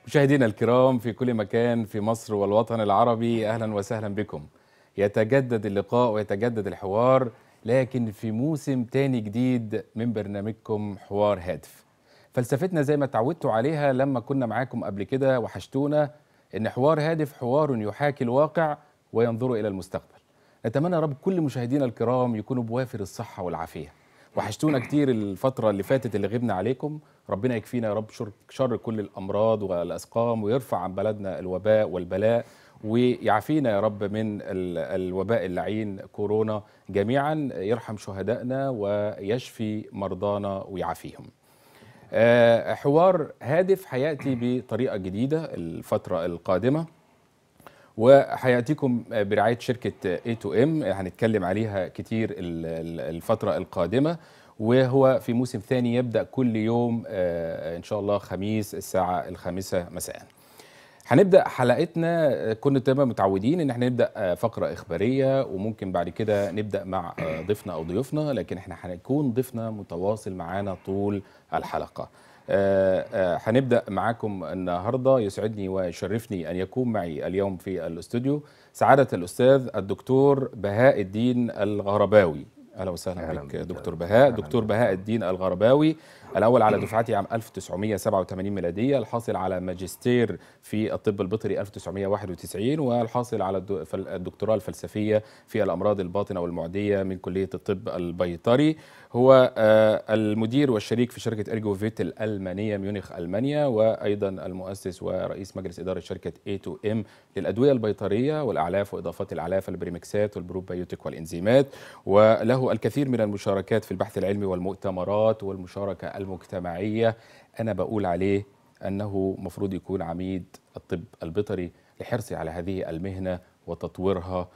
مشاهدينا الكرام في كل مكان في مصر والوطن العربي اهلا وسهلا بكم. يتجدد اللقاء ويتجدد الحوار لكن في موسم تاني جديد من برنامجكم حوار هادف. فلسفتنا زي ما اتعودتوا عليها لما كنا معاكم قبل كده وحشتونا ان حوار هادف حوار يحاكي الواقع وينظر الى المستقبل. نتمنى يا رب كل مشاهدينا الكرام يكونوا بوافر الصحه والعافيه. وحشتونا كتير الفترة اللي فاتت اللي غبنا عليكم ربنا يكفينا يا رب شر, شر كل الأمراض والأسقام ويرفع عن بلدنا الوباء والبلاء ويعافينا يا رب من ال- الوباء اللعين كورونا جميعا يرحم شهدائنا ويشفي مرضانا ويعافيهم آه، حوار هادف هيأتي بطريقة جديدة الفترة القادمة وهياتيكم برعايه شركه اي تو ام هنتكلم عليها كتير ال- ال- الفتره القادمه وهو في موسم ثاني يبدا كل يوم آه، ان شاء الله خميس الساعه الخامسه مساء. هنبدا حلقتنا آه، كنا دايما متعودين ان احنا نبدا آه، فقره اخباريه وممكن بعد كده نبدا مع آه، ضيفنا او ضيوفنا لكن احنا هنكون ضيفنا متواصل معانا طول الحلقه. آه، آه، هنبدا معاكم النهارده يسعدني ويشرفني ان يكون معي اليوم في الاستوديو سعاده الاستاذ الدكتور بهاء الدين الغرباوي اهلا وسهلا أهلاً بك بك. دكتور بهاء أهلاً دكتور بك. بهاء الدين الغرباوي الاول على دفعته عام 1987 ميلاديه الحاصل على ماجستير في الطب البيطري 1991 والحاصل على الدو- فل- الدكتوراه الفلسفيه في الامراض الباطنه والمعديه من كليه الطب البيطري هو آه، المدير والشريك في شركه ارجو فيت الالمانيه ميونخ المانيا وايضا المؤسس ورئيس مجلس اداره شركه اي تو ام للادويه البيطريه والاعلاف واضافات الاعلاف البريمكسات والبروبيوتيك والانزيمات وله الكثير من المشاركات في البحث العلمي والمؤتمرات والمشاركه المجتمعيه انا بقول عليه انه مفروض يكون عميد الطب البيطري لحرصي على هذه المهنه وتطويرها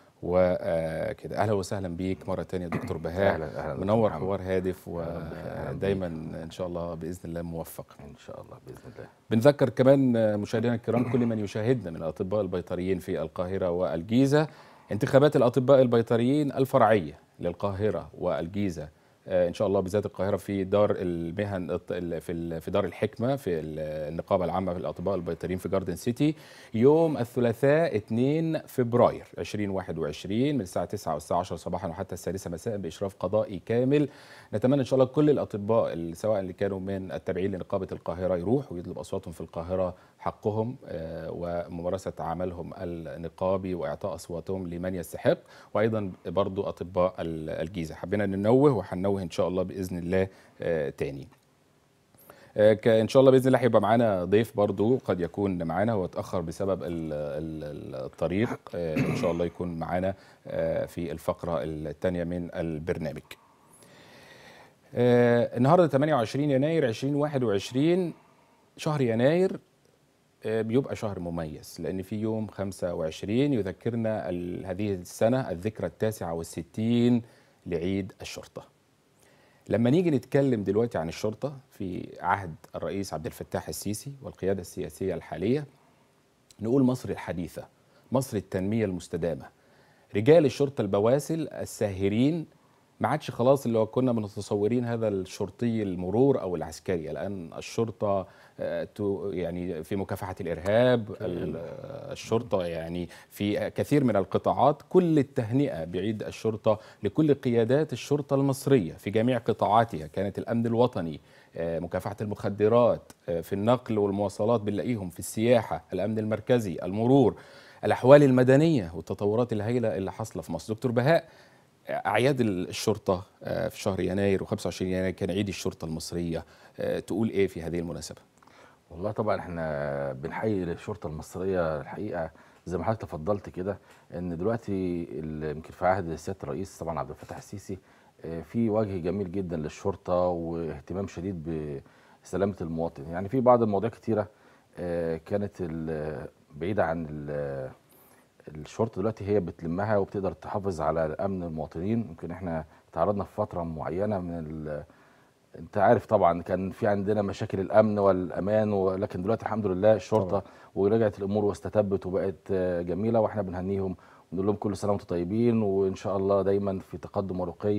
وكده اهلا وسهلا بيك مره تانية دكتور بهاء أهلاً- أهلاً دكتور منور محمد. حوار هادف أهلاً بك، أهلاً بيك. ودايما ان شاء الله باذن الله موفق ان شاء الله باذن الله بنذكر كمان مشاهدينا الكرام كل من يشاهدنا من الاطباء البيطريين في القاهره والجيزه انتخابات الاطباء البيطريين الفرعيه للقاهره والجيزه آه، ان شاء الله بالذات القاهره في دار المهن الط- ال- في ال- في دار الحكمه في ال- النقابه العامه للاطباء البيطريين في جاردن سيتي يوم الثلاثاء 2 فبراير 2021 من الساعه 9 والساعه 10 صباحا وحتى السادسه مساء باشراف قضائي كامل نتمنى ان شاء الله كل الاطباء اللي سواء اللي كانوا من التابعين لنقابه القاهره يروحوا ويطلب اصواتهم في القاهره حقهم آه، وممارسه عملهم النقابي واعطاء اصواتهم لمن يستحق وايضا برضو اطباء ال- الجيزه حبينا ننوه وهننوه ان شاء الله باذن الله آه، تاني آه، ك- ان شاء الله باذن الله هيبقى معانا ضيف برضو قد يكون معانا هو اتاخر بسبب ال- ال- الطريق آه، ان شاء الله يكون معانا آه، في الفقره الثانيه من البرنامج آه، النهارده 28 يناير 2021 شهر يناير آه، بيبقى شهر مميز لان في يوم 25 يذكرنا ال- هذه السنه الذكرى التاسعه والستين لعيد الشرطه لما نيجي نتكلم دلوقتي عن الشرطه في عهد الرئيس عبد الفتاح السيسي والقياده السياسيه الحاليه نقول مصر الحديثه مصر التنميه المستدامه رجال الشرطه البواسل الساهرين ما عادش خلاص اللي هو كنا متصورين هذا الشرطي المرور او العسكري الان الشرطه آه، تو- يعني في مكافحه الارهاب ال- آه، الشرطه يعني في كثير من القطاعات كل التهنئه بعيد الشرطه لكل قيادات الشرطه المصريه في جميع قطاعاتها كانت الامن الوطني آه، مكافحه المخدرات آه، في النقل والمواصلات بنلاقيهم في السياحه الامن المركزي المرور الاحوال المدنيه والتطورات الهائله اللي حاصله في مصر دكتور بهاء اعياد الشرطه آه، في شهر يناير و25 يناير كان عيد الشرطه المصريه آه، تقول ايه في هذه المناسبه والله طبعا احنا بنحيي الشرطه المصريه الحقيقه زي ما حضرتك تفضلت كده ان دلوقتي ال- يمكن في عهد سياده الرئيس طبعا عبد الفتاح السيسي آه، في وجه جميل جدا للشرطه واهتمام شديد بسلامه المواطن يعني في بعض المواضيع كتيره آه، كانت ال- بعيده عن ال- الشرطه دلوقتي هي بتلمها وبتقدر تحافظ على امن المواطنين يمكن احنا تعرضنا في فتره معينه من ال- انت عارف طبعا كان في عندنا مشاكل الامن والامان ولكن دلوقتي الحمد لله الشرطه طبعاً. ورجعت الامور واستتبت وبقت آه، جميله واحنا بنهنيهم ونقول لهم كل سنه وانتم طيبين وان شاء الله دايما في تقدم ورقي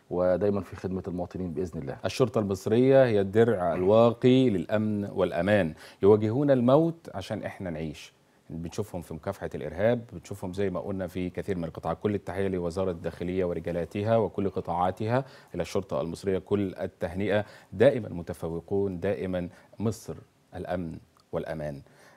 ودايما في خدمه المواطنين باذن الله الشرطة المصرية هي الدرع الواقي للأمن والأمان يواجهون الموت عشان إحنا نعيش بنشوفهم في مكافحة الإرهاب بنشوفهم زي ما قلنا في كثير من القطاعات كل التحية لوزارة الداخلية ورجالاتها وكل قطاعاتها إلى الشرطة المصرية كل التهنئة دائما متفوقون دائما مصر الأمن والأمان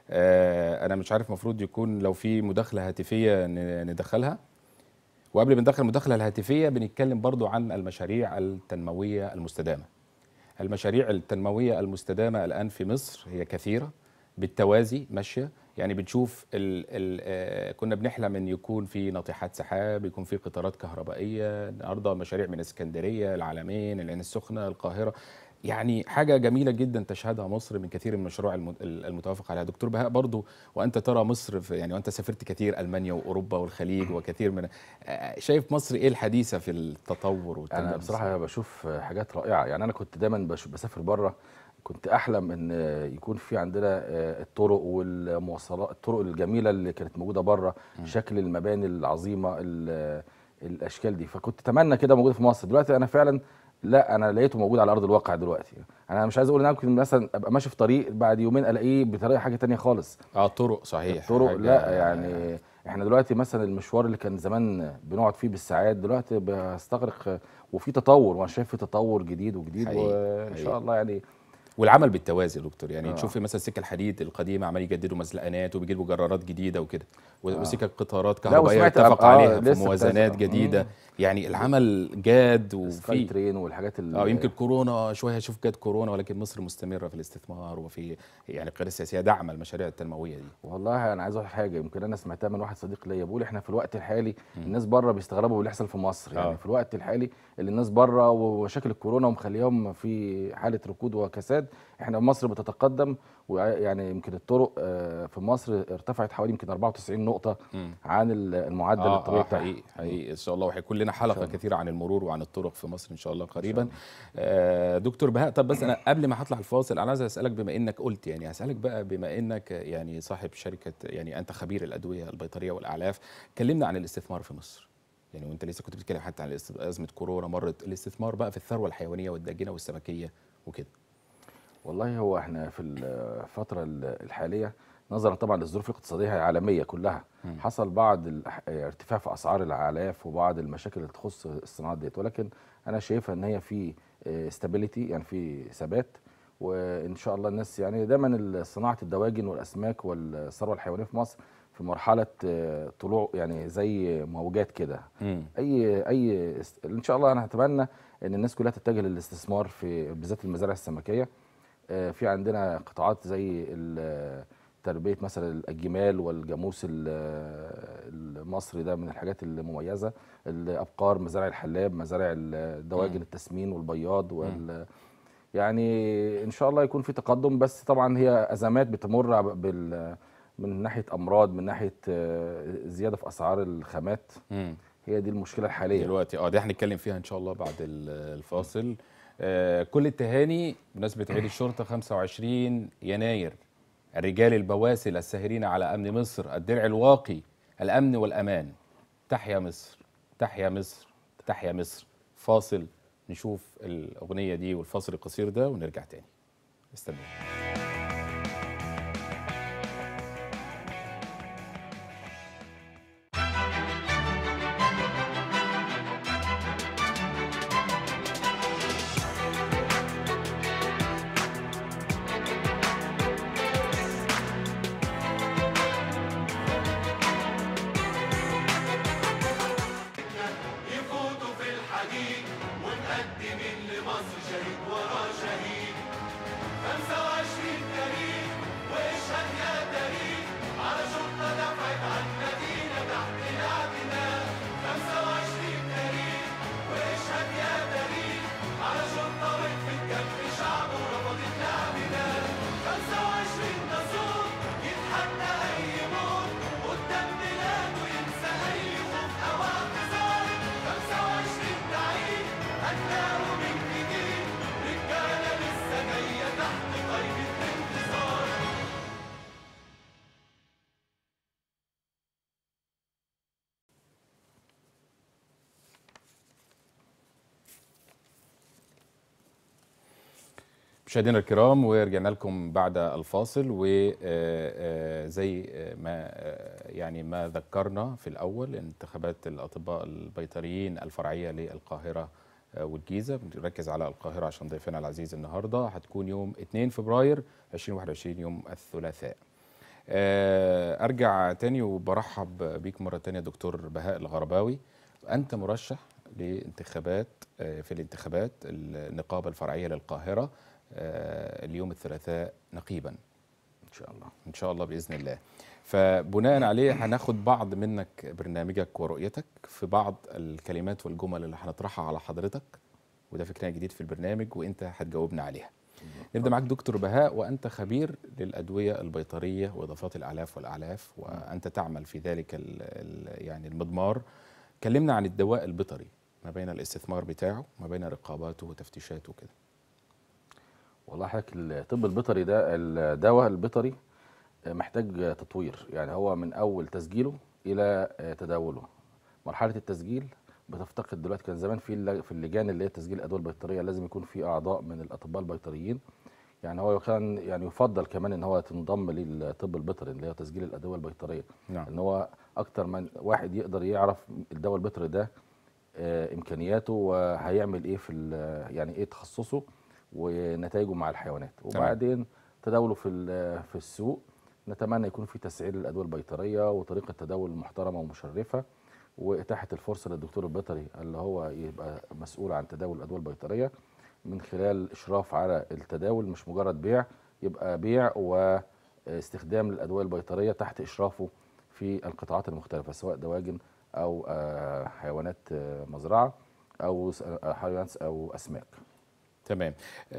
آه، أنا مش عارف مفروض يكون لو في مداخلة هاتفية ن- ندخلها وقبل ما ندخل المداخلة الهاتفية بنتكلم برضو عن المشاريع التنموية المستدامة المشاريع التنموية المستدامة الآن في مصر هي كثيرة بالتوازي ماشية يعني بنشوف ال ال آه، كنا بنحلم ان يكون في ناطحات سحاب يكون في قطارات كهربائيه النهارده مشاريع من اسكندريه العلمين العين السخنه القاهره يعني حاجه جميله جدا تشهدها مصر من كثير من المشروع الم- المتوافق عليها دكتور بهاء برضو وانت ترى مصر في يعني وانت سافرت كثير المانيا واوروبا والخليج وكثير من آه، شايف مصر ايه الحديثه في التطور والتنميه انا بصراحه بشوف حاجات رائعه يعني انا كنت دايما بش- بسافر بره كنت احلم ان يكون في عندنا آه، الطرق والمواصلات الطرق الجميله اللي كانت موجوده بره شكل المباني العظيمه ال- الاشكال دي فكنت اتمنى كده موجوده في مصر دلوقتي انا فعلا لا انا لقيته موجود على ارض الواقع دلوقتي انا مش عايز اقول ان انا ممكن مثلا ابقى ماشي في طريق بعد يومين الاقيه بطريقه حاجه تانية خالص اه طرق صحيح الطرق حاجة- لا يعني احنا دلوقتي مثلا المشوار اللي كان زمان بنقعد فيه بالساعات دلوقتي بيستغرق وفي تطور وانا شايف في تطور جديد وجديد حقيقي، وان حقيقي. شاء الله يعني والعمل بالتوازي يا دكتور يعني آه. تشوفي مثلا السكه الحديد القديمه عمال يجددوا مزلقانات وبيجيبوا جرارات جديده وكده وسكك قطارات كهربائيه وسمعت- اتفق آه، عليها في لسه كنت موازنات عايز- جديده مم. يعني العمل جاد سكاي وفي ترين والحاجات اللي اه يمكن كورونا شويه اشوف جت كورونا ولكن مصر مستمره في الاستثمار وفي يعني القياده السياسيه دعم المشاريع التنمويه دي والله انا عايز اقول حاجه يمكن انا سمعتها من واحد صديق ليا بيقول احنا في الوقت الحالي الناس بره بيستغربوا باللي يحصل في مصر يعني آه. في الوقت الحالي اللي الناس بره ومشاكل الكورونا ومخليهم في حاله ركود وكساد احنا مصر بتتقدم ويعني يمكن الطرق آه، في مصر ارتفعت حوالي يمكن 94 نقطه مم. عن ال- المعدل اه, الطبيعي آه بتاعها حقيقي حقيقي ان شاء الله وهيكون لنا حلقه الله. كثيره عن المرور وعن الطرق في مصر ان شاء الله قريبا آه دكتور بهاء طب بس انا قبل ما هطلع الفاصل انا عايز اسالك بما انك قلت يعني هسالك بقى بما انك يعني صاحب شركه يعني انت خبير الادويه البيطريه والاعلاف كلمنا عن الاستثمار في مصر يعني وانت لسه كنت بتتكلم حتى عن الاست- ازمه كورونا مرت الاستثمار بقى في الثروه الحيوانيه والداجنه والسمكيه وكده والله هو احنا في الفترة ال- الحالية نظرا طبعا للظروف الاقتصادية العالمية كلها مم. حصل بعض الأح- ارتفاع في أسعار الأعلاف وبعض المشاكل اللي تخص الصناعات ديت ولكن أنا شايفها إن هي في استابيليتي يعني في ثبات وإن شاء الله الناس يعني دايما صناعة الدواجن والأسماك والثروة الحيوانية في مصر في مرحلة آه، طلوع يعني زي موجات كده مم. اي اي است- ان شاء الله انا اتمنى ان الناس كلها تتجه للاستثمار في بالذات المزارع السمكيه آه، في عندنا قطاعات زي ال- تربيه مثلا الجمال والجاموس ال- المصري ده من الحاجات المميزه الابقار مزارع الحلاب مزارع الدواجن مم. التسمين والبياض وال يعني ان شاء الله يكون في تقدم بس طبعا هي ازمات بتمر بال من ناحيه امراض من ناحيه آه، زياده في اسعار الخامات مم. هي دي المشكله الحاليه دلوقتي اه دي هنتكلم فيها ان شاء الله بعد ال- الفاصل آه كل التهاني بمناسبه عيد الشرطه 25 يناير الرجال البواسل الساهرين على امن مصر الدرع الواقي الامن والامان تحيا مصر تحيا مصر تحيا مصر فاصل نشوف الاغنيه دي والفاصل القصير ده ونرجع تاني استنوا يفوتوا في الحديد ونقدم لمصر شهيد ورا شهيد 25 مشاهدينا الكرام ورجعنا لكم بعد الفاصل وزي ما آه، يعني ما ذكرنا في الاول انتخابات الاطباء البيطريين الفرعيه للقاهره آه، والجيزه بنركز على القاهره عشان ضيفنا العزيز النهارده هتكون يوم 2 فبراير 2021 يوم الثلاثاء. آه، ارجع تاني وبرحب بيك مره تانية دكتور بهاء الغرباوي انت مرشح لانتخابات آه، في الانتخابات النقابه الفرعيه للقاهره آه، اليوم الثلاثاء نقيبا ان شاء الله ان شاء الله باذن الله فبناء عليه هناخد بعض منك برنامجك ورؤيتك في بعض الكلمات والجمل اللي هنطرحها على حضرتك وده فكرنا جديد في البرنامج وانت هتجاوبنا عليها نبدا معاك دكتور بهاء وانت خبير للادويه البيطريه واضافات الاعلاف والاعلاف وانت تعمل في ذلك ال ال يعني المضمار كلمنا عن الدواء البيطري ما بين الاستثمار بتاعه ما بين رقاباته وتفتيشاته كده والله حضرتك الطب البيطري ده الدواء البيطري محتاج تطوير يعني هو من اول تسجيله الى تداوله مرحله التسجيل بتفتقد دلوقتي كان زمان في الل- في اللجان اللي هي تسجيل الادويه البيطريه لازم يكون في اعضاء من الاطباء البيطريين يعني هو كان يعني يفضل كمان ان هو تنضم للطب البيطري اللي هي تسجيل الادويه البيطريه نعم ان هو اكتر من واحد يقدر يعرف الدواء البيطري ده آه، امكانياته وهيعمل ايه في ال- يعني ايه تخصصه ونتائجه مع الحيوانات وبعدين تداوله في ال- في السوق نتمنى يكون في تسعير للادويه البيطريه وطريقه تداول محترمه ومشرفه واتاحه الفرصه للدكتور البيطري اللي هو يبقى مسؤول عن تداول الادويه البيطريه من خلال اشراف على التداول مش مجرد بيع يبقى بيع واستخدام للادويه البيطريه تحت اشرافه في القطاعات المختلفه سواء دواجن او آه، حيوانات آه، مزرعه او س- آه، حيوانات او اسماك تمام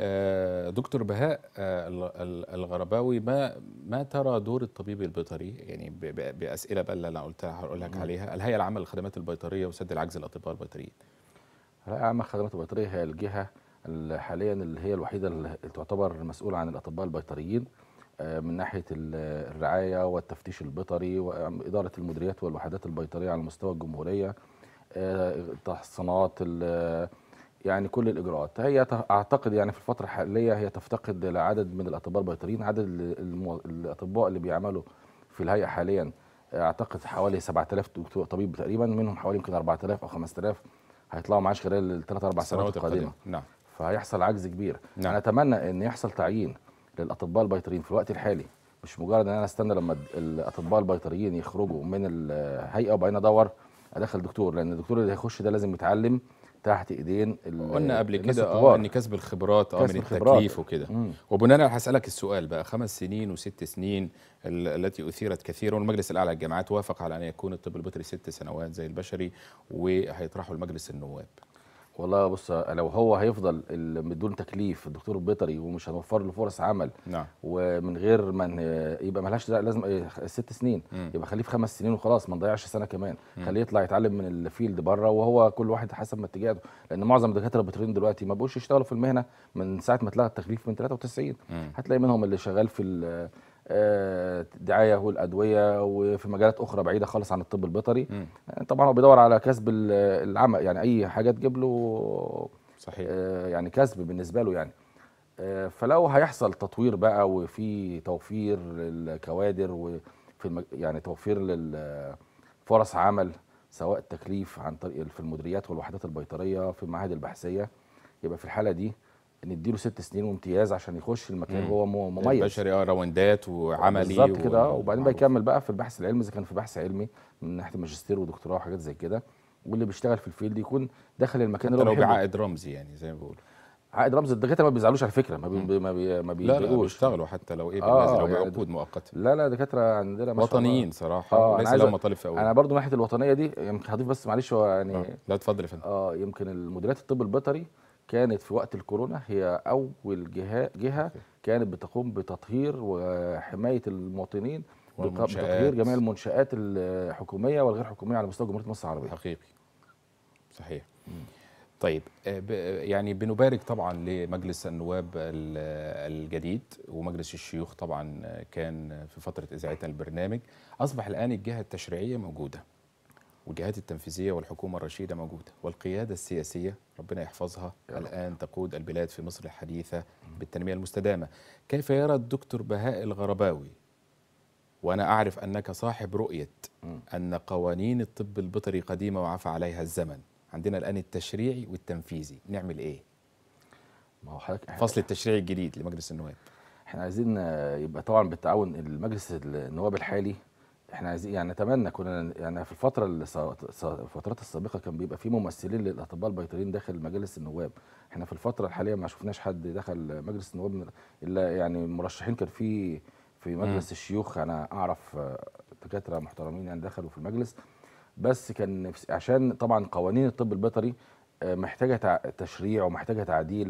آه، دكتور بهاء آه، ال- ال- الغرباوي ما ما ترى دور الطبيب البيطري يعني ب- ب- باسئله بقى اللي انا قلتها هقول لك مم. عليها الهيئه العامه للخدمات البيطريه وسد العجز الاطباء البيطريين الهيئه العامه للخدمات البيطريه هي الجهه ال- حاليا اللي هي الوحيده اللي تعتبر مسؤوله عن الاطباء البيطريين آه، من ناحيه ال- الرعايه والتفتيش البيطري واداره المديريات والوحدات البيطريه على مستوى الجمهوريه آه، التحصينات ال- يعني كل الاجراءات هي ت- اعتقد يعني في الفتره الحاليه هي تفتقد لعدد من الاطباء البيطريين عدد ال- المو- الاطباء اللي بيعملوا في الهيئه حاليا اعتقد حوالي 7000 دكتور طبيب تقريبا منهم حوالي يمكن 4000 او 5000 هيطلعوا معاش خلال الثلاث اربع سنوات القادمه نعم فهيحصل عجز كبير نعم. انا اتمنى ان يحصل تعيين للاطباء البيطريين في الوقت الحالي مش مجرد ان انا استنى لما الد- الاطباء البيطريين يخرجوا من الهيئه وبعدين ادور ادخل دكتور لان الدكتور اللي هيخش ده لازم يتعلم تحت ايدين ال- قلنا قبل الناس كده اه الكبار. ان كسب الخبرات اه كسب من الخبرات. التكليف وكده مم. وبناء على هسالك السؤال بقى خمس سنين وست سنين ال- التي اثيرت كثيرا والمجلس الاعلى للجامعات وافق على ان يكون الطب البيطري ست سنوات زي البشري وهيطرحوا لمجلس النواب والله بص لو هو هيفضل ال- بدون تكليف الدكتور البيطري ومش هنوفر له فرص عمل نعم ومن غير ما ن- يبقى ملهاش لا لازم إيه، ست سنين مم. يبقى خليه في خمس سنين وخلاص ما نضيعش سنه كمان خليه يطلع يتعلم من الفيلد بره وهو كل واحد حسب ما اتجاهه لان معظم الدكاتره البيطريين دلوقتي ما بقوش يشتغلوا في المهنه من ساعه ما اتلغى التكليف من 93 مم. هتلاقي منهم اللي شغال في ال- آه، الدعايه والادويه وفي مجالات اخرى بعيده خالص عن الطب البيطري مم. طبعا هو بيدور على كسب ال- العمل يعني اي حاجه تجيب له صحيح آه، يعني كسب بالنسبه له يعني آه، فلو هيحصل تطوير بقى وفي توفير للكوادر وفي المج... يعني توفير للفرص عمل سواء التكليف عن طريق في المديريات والوحدات البيطريه في المعاهد البحثيه يبقى في الحاله دي نديله ست سنين وامتياز عشان يخش المكان مم. وهو م- مميز البشري اه روندات وعملي بالظبط كده آه، وبعدين بقى ومعروف. يكمل بقى في البحث العلمي اذا كان في بحث علمي من ناحيه ماجستير ودكتوراه وحاجات زي كده واللي بيشتغل في الفيلد يكون داخل المكان حتى اللي هو لو بيحبه. بعائد رمزي يعني زي ما بيقولوا عائد رمز الدكاتره ما بيزعلوش على فكره ما بي ما بي ما لا لا بيضايقوش بيشتغلوا حتى لو ايه آه، بالنازل لو يعني بعقود مؤقته لا لا دكاتره عندنا ما شاء الله. وطنيين صراحه آه، أنا وليس عايز لهم أ- مطالب في انا اول برضو من ناحيه الوطنيه دي يمكن هضيف بس معلش هو يعني لا اتفضل يا فندم اه يمكن المديريات الطب البيطري كانت في وقت الكورونا هي اول جهه جهه كانت بتقوم بتطهير وحمايه المواطنين بق- والمنشآت. بتطهير جميع المنشآت الحكوميه والغير حكوميه على مستوى جمهوريه مصر العربيه حقيقي صحيح طيب آه، ب- يعني بنبارك طبعا لمجلس النواب ال- الجديد ومجلس الشيوخ طبعا آه، كان في فتره اذاعتنا البرنامج اصبح الان الجهه التشريعيه موجوده والجهات التنفيذيه والحكومه الرشيده موجوده والقياده السياسيه ربنا يحفظها يا رب. الان تقود البلاد في مصر الحديثه بالتنميه المستدامه كيف يرى الدكتور بهاء الغرباوي وانا اعرف انك صاحب رؤيه مم. ان قوانين الطب البيطري قديمه وعفى عليها الزمن عندنا الان التشريعي والتنفيذي نعمل ايه ما هو حضرتك إحنا- فصل التشريعي الجديد لمجلس النواب احنا عايزين آه، يبقى طبعا بالتعاون المجلس النواب الحالي احنا عايزين يعني نتمنى كنا يعني في الفتره الس- الس- الفترات السابقه كان بيبقى في ممثلين للاطباء البيطريين داخل مجالس النواب احنا في الفتره الحاليه ما شفناش حد دخل مجلس النواب من- الا يعني مرشحين كان في في مجلس الشيوخ انا اعرف آه، دكاتره محترمين يعني دخلوا في المجلس بس كان نفس- عشان طبعا قوانين الطب البيطري آه، محتاجه تع- تشريع ومحتاجه تعديل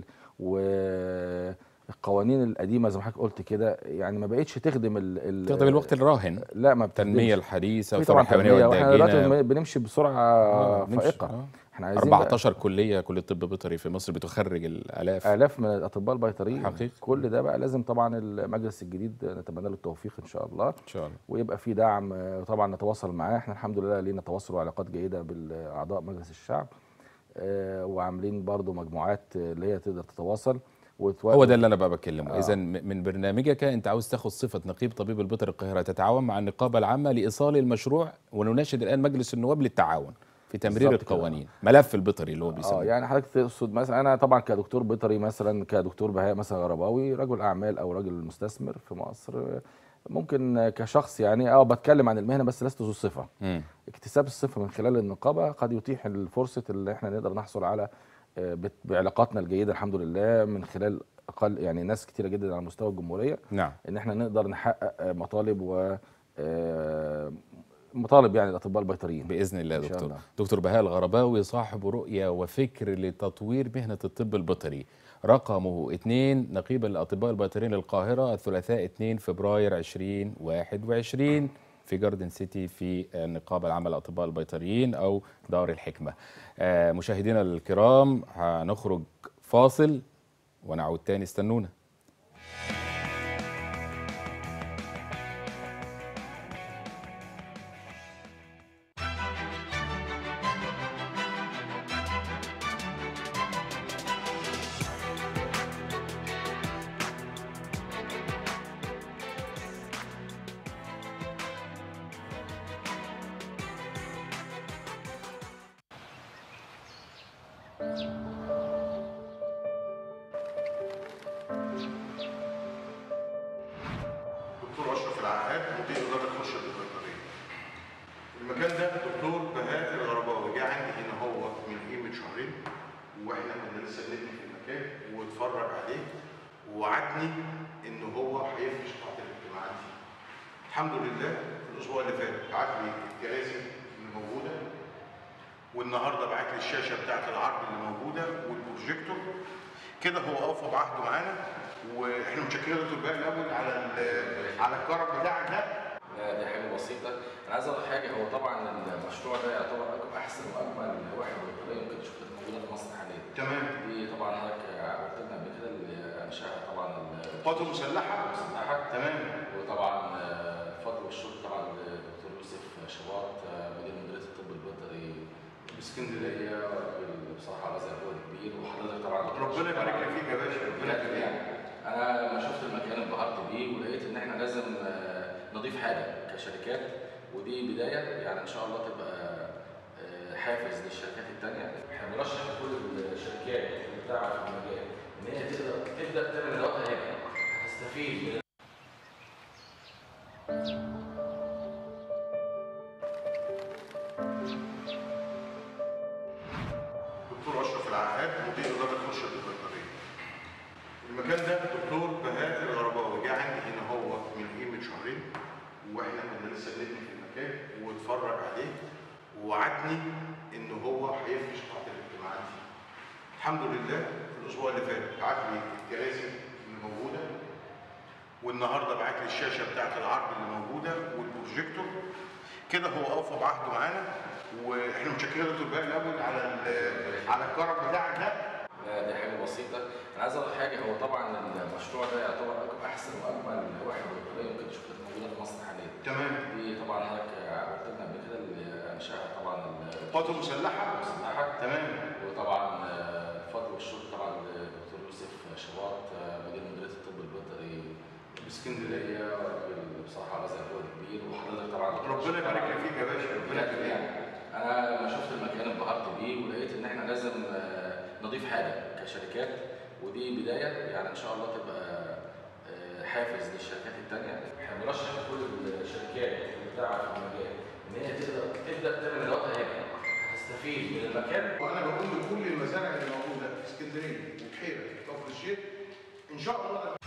والقوانين القديمه زي ما حضرتك قلت كده يعني ما بقتش تخدم ال ال تخدم الوقت الراهن لا ما التنميه بتخدمش. الحديثه في والثوره طبعا الحيوانيه تنميه واحنا دلوقتي والداجنه بنمشي بسرعه آه، نمشي. فائقه آه. احنا عايزين بقى 14 كليه كليه طب بيطري في مصر بتخرج الالاف الاف من الاطباء البيطريين حقيقي. كل ده بقى لازم طبعا المجلس الجديد نتمنى له التوفيق ان شاء الله ان شاء الله ويبقى في دعم آه، طبعا نتواصل معاه احنا الحمد لله لينا تواصل وعلاقات جيده بالاعضاء مجلس الشعب آه، وعاملين برضو مجموعات آه، اللي هي تقدر تتواصل وتو- هو ده اللي انا بقى بتكلمه آه. اذا من برنامجك انت عاوز تاخد صفه نقيب طبيب البيطري القاهره تتعاون مع النقابه العامه لايصال المشروع ونناشد الان مجلس النواب للتعاون في تمرير بالظبط كده. القوانين ملف البيطري اللي هو اه بيسموه يعني حضرتك تقصد مثلا انا طبعا كدكتور بيطري مثلا كدكتور بهاء مثلا غرباوي رجل اعمال او راجل مستثمر في مصر آه، ممكن آه، كشخص يعني اه بتكلم عن المهنه بس لست ذو صفه مم. اكتساب الصفه من خلال النقابه قد يتيح الفرصه اللي احنا نقدر نحصل على آه، بت- بعلاقاتنا الجيده الحمد لله من خلال اقل يعني ناس كتيره جدا على مستوى الجمهوريه نعم ان احنا نقدر نحقق آه، مطالب و آه، مطالب يعني الاطباء البيطريين باذن الله يا إن شاء دكتور الله. دكتور بهاء الغرباوي صاحب رؤيه وفكر لتطوير مهنه الطب البيطري رقمه 2 نقيب الاطباء البيطريين للقاهره الثلاثاء 2 فبراير 2021 في جاردن سيتي في النقابه العامه للاطباء البيطريين او دار الحكمه آه، مشاهدينا الكرام هنخرج فاصل ونعود تاني استنونا دكتور اشرف العقاد مدير اداره خشب البيطريه. المكان ده دكتور بهاء الغرباوي جه عندي هنا هو من قيمه شهرين واحنا كنا لسه بنبني في المكان واتفرج عليه ووعدني ان هو هيفرش قاعه الاجتماعات دي. الحمد لله الاسبوع اللي فات بعت لي الكراسي اللي موجوده والنهارده بعت لي الشاشه بتاعت العرض اللي موجوده والبروجيكتور كده هو اوفى بعهده معانا واحنا متشكرين يا دكتور بهاء الاول على ال- على الكرم بتاعك ده لا دي حاجه بسيطه انا عايز اقول حاجه هو طبعا المشروع ده يعتبر أك- احسن واجمل واحد بيطريه يمكن شفتها موجوده في مصر حاليا تمام دي طبعا حضرتك قلت لنا قبل كده اللي انشاها طبعا ال- القوات المسلحه المسلحه تمام وطبعا آه، الفضل والشكر طبعا للدكتور يوسف شباط آه، مدير مديريه الطب البيطري اسكندريه اسكندريه راجل بصراحه على زهور كبير وحضرتك طبعا ربنا يبارك لك فيك يا باشا ربنا بجد يخليك يعني انا لما شفت المكان انبهرت بيه ولقيت ان احنا لازم آه، نضيف حاجه كشركات ودي بدايه يعني ان شاء الله تبقى آه، حافز للشركات الثانيه احنا بنرشح لكل الشركات اللي بتعمل في المجال ان هي تقدر تبدا تعمل ادواتها هنا هتستفيد من دكتور اشرف العقاد مدير اداره خشب البيطريه. المكان ده دكتور بهاء الغرباوي جه عندي هنا هو من قيمه شهرين واحنا كنا لسه بنبني في المكان واتفرج عليه ووعدني ان هو هيفرش قاعه الاجتماعات دي. الحمد لله الاسبوع اللي فات بعت لي الكراسي اللي موجوده والنهارده بعت لي الشاشه بتاعت العرض اللي موجوده والبروجيكتور كده هو اوفى بعهده معانا واحنا متشكرين يا دكتور بهاء الاول على ال- على الكرم بتاعك ده لا دي حاجه بسيطه انا عايز اقول حاجه هو طبعا المشروع ده يعتبر أك- احسن واجمل واحد بيطريه يمكن شفتها موجوده في مصر حاليا تمام دي طبعا حضرتك قلت لنا قبل كده اللي انشاها طبعا القوات المسلحه مسلحة. تمام وطبعا آه، الفضل والشكر طبعا للدكتور يوسف شواط آه، مدير مديريه الطب البيطري باسكندريه راجل بصراحه بذل جهد كبير وحضرتك طبعا ربنا يبارك لك فيك يا باشا ربنا بجد يخليك يعني انا لما شفت المكان انبهرت بيه ولقيت ان احنا لازم آه، نضيف حاجه كشركات ودي بدايه يعني ان شاء الله تبقى آه، حافز للشركات الثانيه احنا بنرشح لكل الشركات اللي بتعمل في المجال ان هي تقدر تبدا تعمل ادواتها هنا هتستفيد من المكان وانا بقول لكل المزارع اللي موجوده في اسكندريه وبحيره وكفر الشيخ ان شاء الله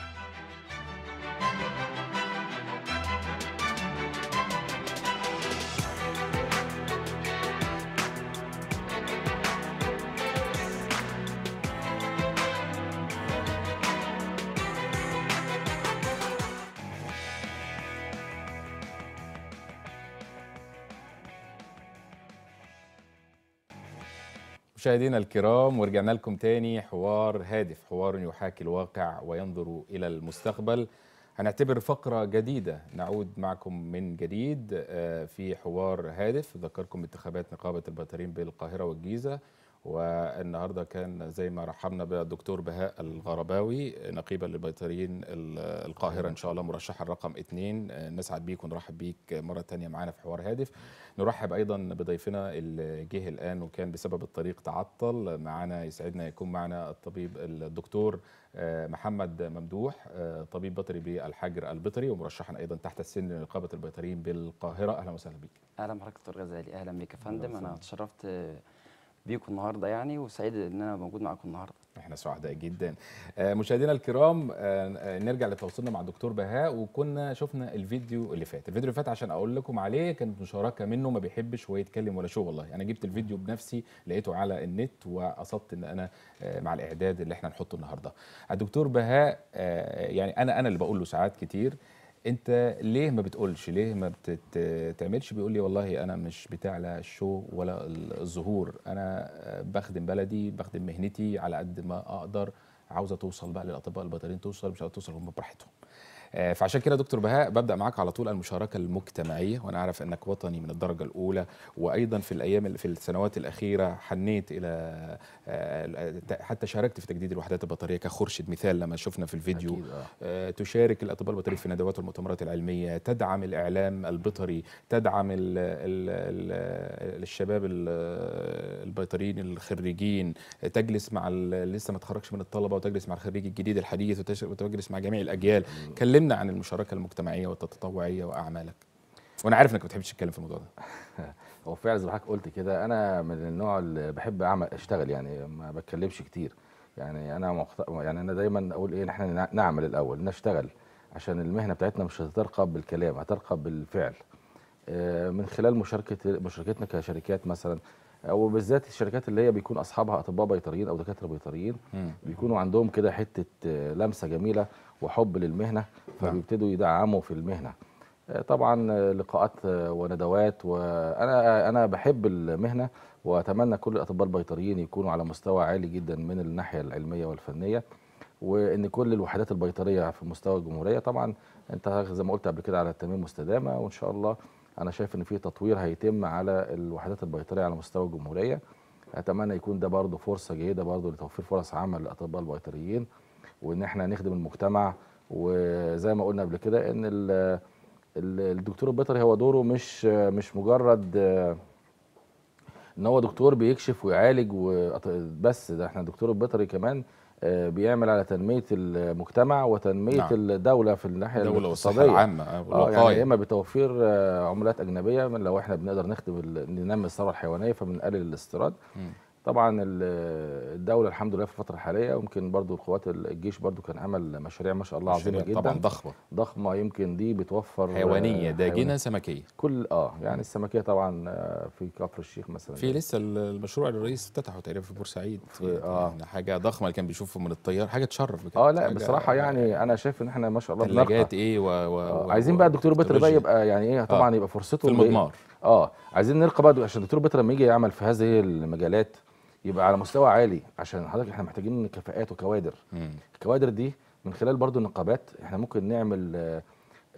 مشاهدينا الكرام ورجعنا لكم تاني حوار هادف حوار يحاكي الواقع وينظر إلى المستقبل هنعتبر فقرة جديدة نعود معكم من جديد آه، في حوار هادف ذكركم انتخابات نقابة البيطريين بالقاهرة والجيزة والنهارده كان زي ما رحبنا بالدكتور بهاء الغرباوي نقيبا للبيطريين ال- القاهرة إن شاء الله مرشحا رقم اثنين آه، نسعد بيك ونرحب بيك مرة تانية معانا في حوار هادف نرحب أيضا بضيفنا اللي جه الآن وكان بسبب الطريق تعطل معنا يسعدنا يكون معنا الطبيب الدكتور آه، محمد ممدوح آه، طبيب بيطري بالحجر البيطري ومرشحا أيضا تحت السن لنقابة البيطريين بالقاهرة أهلا وسهلا بك اهلا بحضرتك دكتور غزالي اهلا بيك يا فندم انا اتشرفت بيكم النهارده يعني وسعيد ان انا موجود معاكم النهارده احنا سعداء جدا آه، مشاهدينا الكرام آه، آه، نرجع لتواصلنا مع الدكتور بهاء وكنا شفنا الفيديو اللي فات الفيديو اللي فات عشان اقول لكم عليه كانت مشاركه منه ما بيحبش هو يتكلم ولا شو والله انا جبت الفيديو بنفسي لقيته على النت وقصدت ان انا آه، مع الاعداد اللي احنا نحطه النهارده الدكتور بهاء آه، يعني انا انا اللي بقول له ساعات كتير انت ليه ما بتقولش ليه ما بتعملش بيقول لي والله انا مش بتاع لا الشو ولا الظهور انا آه، بخدم بلدي بخدم مهنتي على قد ما اقدر عاوزه توصل بقى للاطباء البيطريين توصل مش عاوزه توصل هم براحتهم آه، فعشان كده دكتور بهاء ببدا معاك على طول المشاركه المجتمعيه وانا عارف انك وطني من الدرجه الاولى وايضا في الايام في السنوات الاخيره حنيت الى آه، حتى شاركت في تجديد الوحدات البيطريه كخرشد مثال لما شفنا في الفيديو أكيد، آه. آه، تشارك الاطباء البيطريين في الندوات والمؤتمرات العلميه تدعم الاعلام البيطري تدعم ال ال ال الشباب ال- البيطريين الخريجين تجلس مع ال- لسه ما تخرجش من الطلبه وتجلس مع الخريج الجديد الحديث وتش- وتجلس مع جميع الاجيال كلمنا عن المشاركه المجتمعيه والتطوعيه واعمالك وانا عارف انك ما بتحبش تتكلم في الموضوع ده هو فعلا زي ما حضرتك قلت كده انا من النوع اللي بحب اعمل اشتغل يعني ما بتكلمش كتير يعني انا مخت... يعني انا دايما اقول ايه إن احنا نع- نعمل الاول نشتغل عشان المهنه بتاعتنا مش هترقى بالكلام هترقى بالفعل آه، من خلال مشاركه مشاركتنا كشركات مثلا او بالذات الشركات اللي هي بيكون اصحابها اطباء بيطريين او دكاتره بيطريين مم. بيكونوا عندهم كده حته آه، لمسه جميله وحب للمهنه فبيبتدوا يدعموا في المهنه آه، طبعا آه، لقاءات آه، وندوات وانا انا بحب المهنه واتمنى كل الاطباء البيطريين يكونوا على مستوى عالي جدا من الناحيه العلميه والفنيه وان كل الوحدات البيطريه في مستوى الجمهوريه طبعا انت زي ما قلت قبل كده على التنميه المستدامه وان شاء الله انا شايف ان في تطوير هيتم على الوحدات البيطريه على مستوى الجمهوريه اتمنى يكون ده برضه فرصه جيده برضه لتوفير فرص عمل للاطباء البيطريين وان احنا نخدم المجتمع وزي ما قلنا قبل كده ان ال- ال- الدكتور البيطري هو دوره مش مش مجرد آه، ان هو دكتور بيكشف ويعالج وأط- بس ده احنا الدكتور البيطري كمان آه، بيعمل على تنميه المجتمع وتنميه نعم. نعم. الدوله في الناحيه الدوله والصحه الاقتصاديه العامه آه، اه يعني والوقايه اما بتوفير آه، عملات اجنبيه من لو احنا بنقدر نخدم ال- ننمي الثروه الحيوانيه فبنقلل الاستيراد مم. طبعا ال- الدوله الحمد لله في الفتره الحاليه ويمكن برضو القوات الجيش برضو كان عمل مشاريع ما شاء الله عظيمه مشاريع جدا طبعا ضخمه ضخمه يمكن دي بتوفر آه، حيوانيه داجنه حيوانية. سمكيه كل اه يعني السمكيه طبعا آه، في كفر الشيخ مثلا في لسه المشروع اللي الرئيس افتتحه تقريبا في بورسعيد في- آه. يعني حاجه ضخمه اللي كان بيشوفه من الطيار حاجه تشرف بجد اه لا حاجة- بصراحه يعني انا شايف ان احنا ما شاء الله بنرقى ثلاجات ايه و, و... آه، و... عايزين بقى الدكتور البيطري بقى وتكنولوجيا. يبقى يعني ايه طبعا يبقى فرصته في إنه إيه؟ المضمار اه عايزين نرقى بقى عشان الدكتور البيطري لما يجي يعمل في هذه المجالات يبقى على مستوى عالي عشان حضرتك احنا محتاجين كفاءات وكوادر مم. الكوادر دي من خلال برضو النقابات احنا ممكن نعمل آه،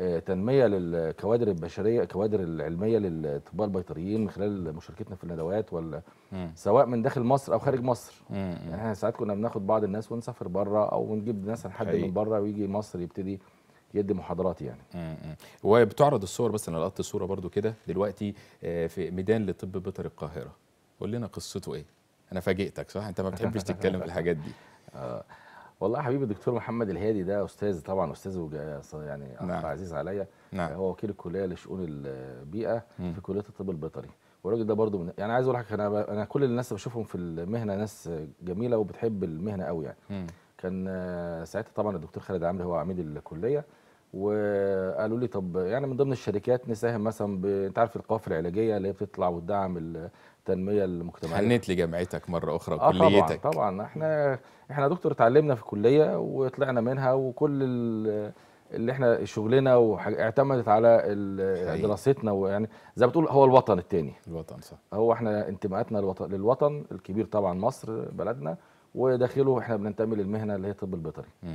آه، تنميه للكوادر البشريه الكوادر العلميه للاطباء البيطريين من خلال مشاركتنا في الندوات ولا مم. سواء من داخل مصر او خارج مصر مم. يعني احنا ساعات كنا بناخد بعض الناس ونسافر بره او نجيب ناس حد حقيقي. من بره ويجي مصر يبتدي يدي محاضرات يعني مم. وبتعرض الصور بس انا لقطت الصوره برضو كده دلوقتي آه، في ميدان لطب بيطري القاهره قول لنا قصته ايه انا فاجئتك صح انت ما بتحبش تتكلم في الحاجات دي والله يا حبيبي الدكتور محمد الهادي ده استاذ طبعا استاذ وجا- يعني اخ نعم. عزيز عليا نعم. هو وكيل الكليه لشؤون البيئه مم. في كليه الطب البيطري والراجل ده برضو من يعني عايز اقول لك انا ب- انا كل الناس اللي بشوفهم في المهنه ناس جميله وبتحب المهنه قوي يعني مم. كان آه، ساعتها طبعا الدكتور خالد عمرو هو عميد الكليه وقالوا لي طب يعني من ضمن الشركات نساهم مثلا ب... انت عارف القوافل العلاجيه اللي هي بتطلع وتدعم التنميه المجتمعيه حنيت لجامعتك مره اخرى اه طبعا كليتك طبعا احنا احنا دكتور اتعلمنا في الكليه وطلعنا منها وكل ال- اللي احنا شغلنا وحاج- اعتمدت على ال- حقيقي. دراستنا ويعني زي ما بتقول هو الوطن التاني الوطن صح هو احنا انتماءاتنا للوطن, للوطن الكبير طبعا مصر بلدنا وداخله احنا بننتمي للمهنه اللي هي الطب البيطري مم.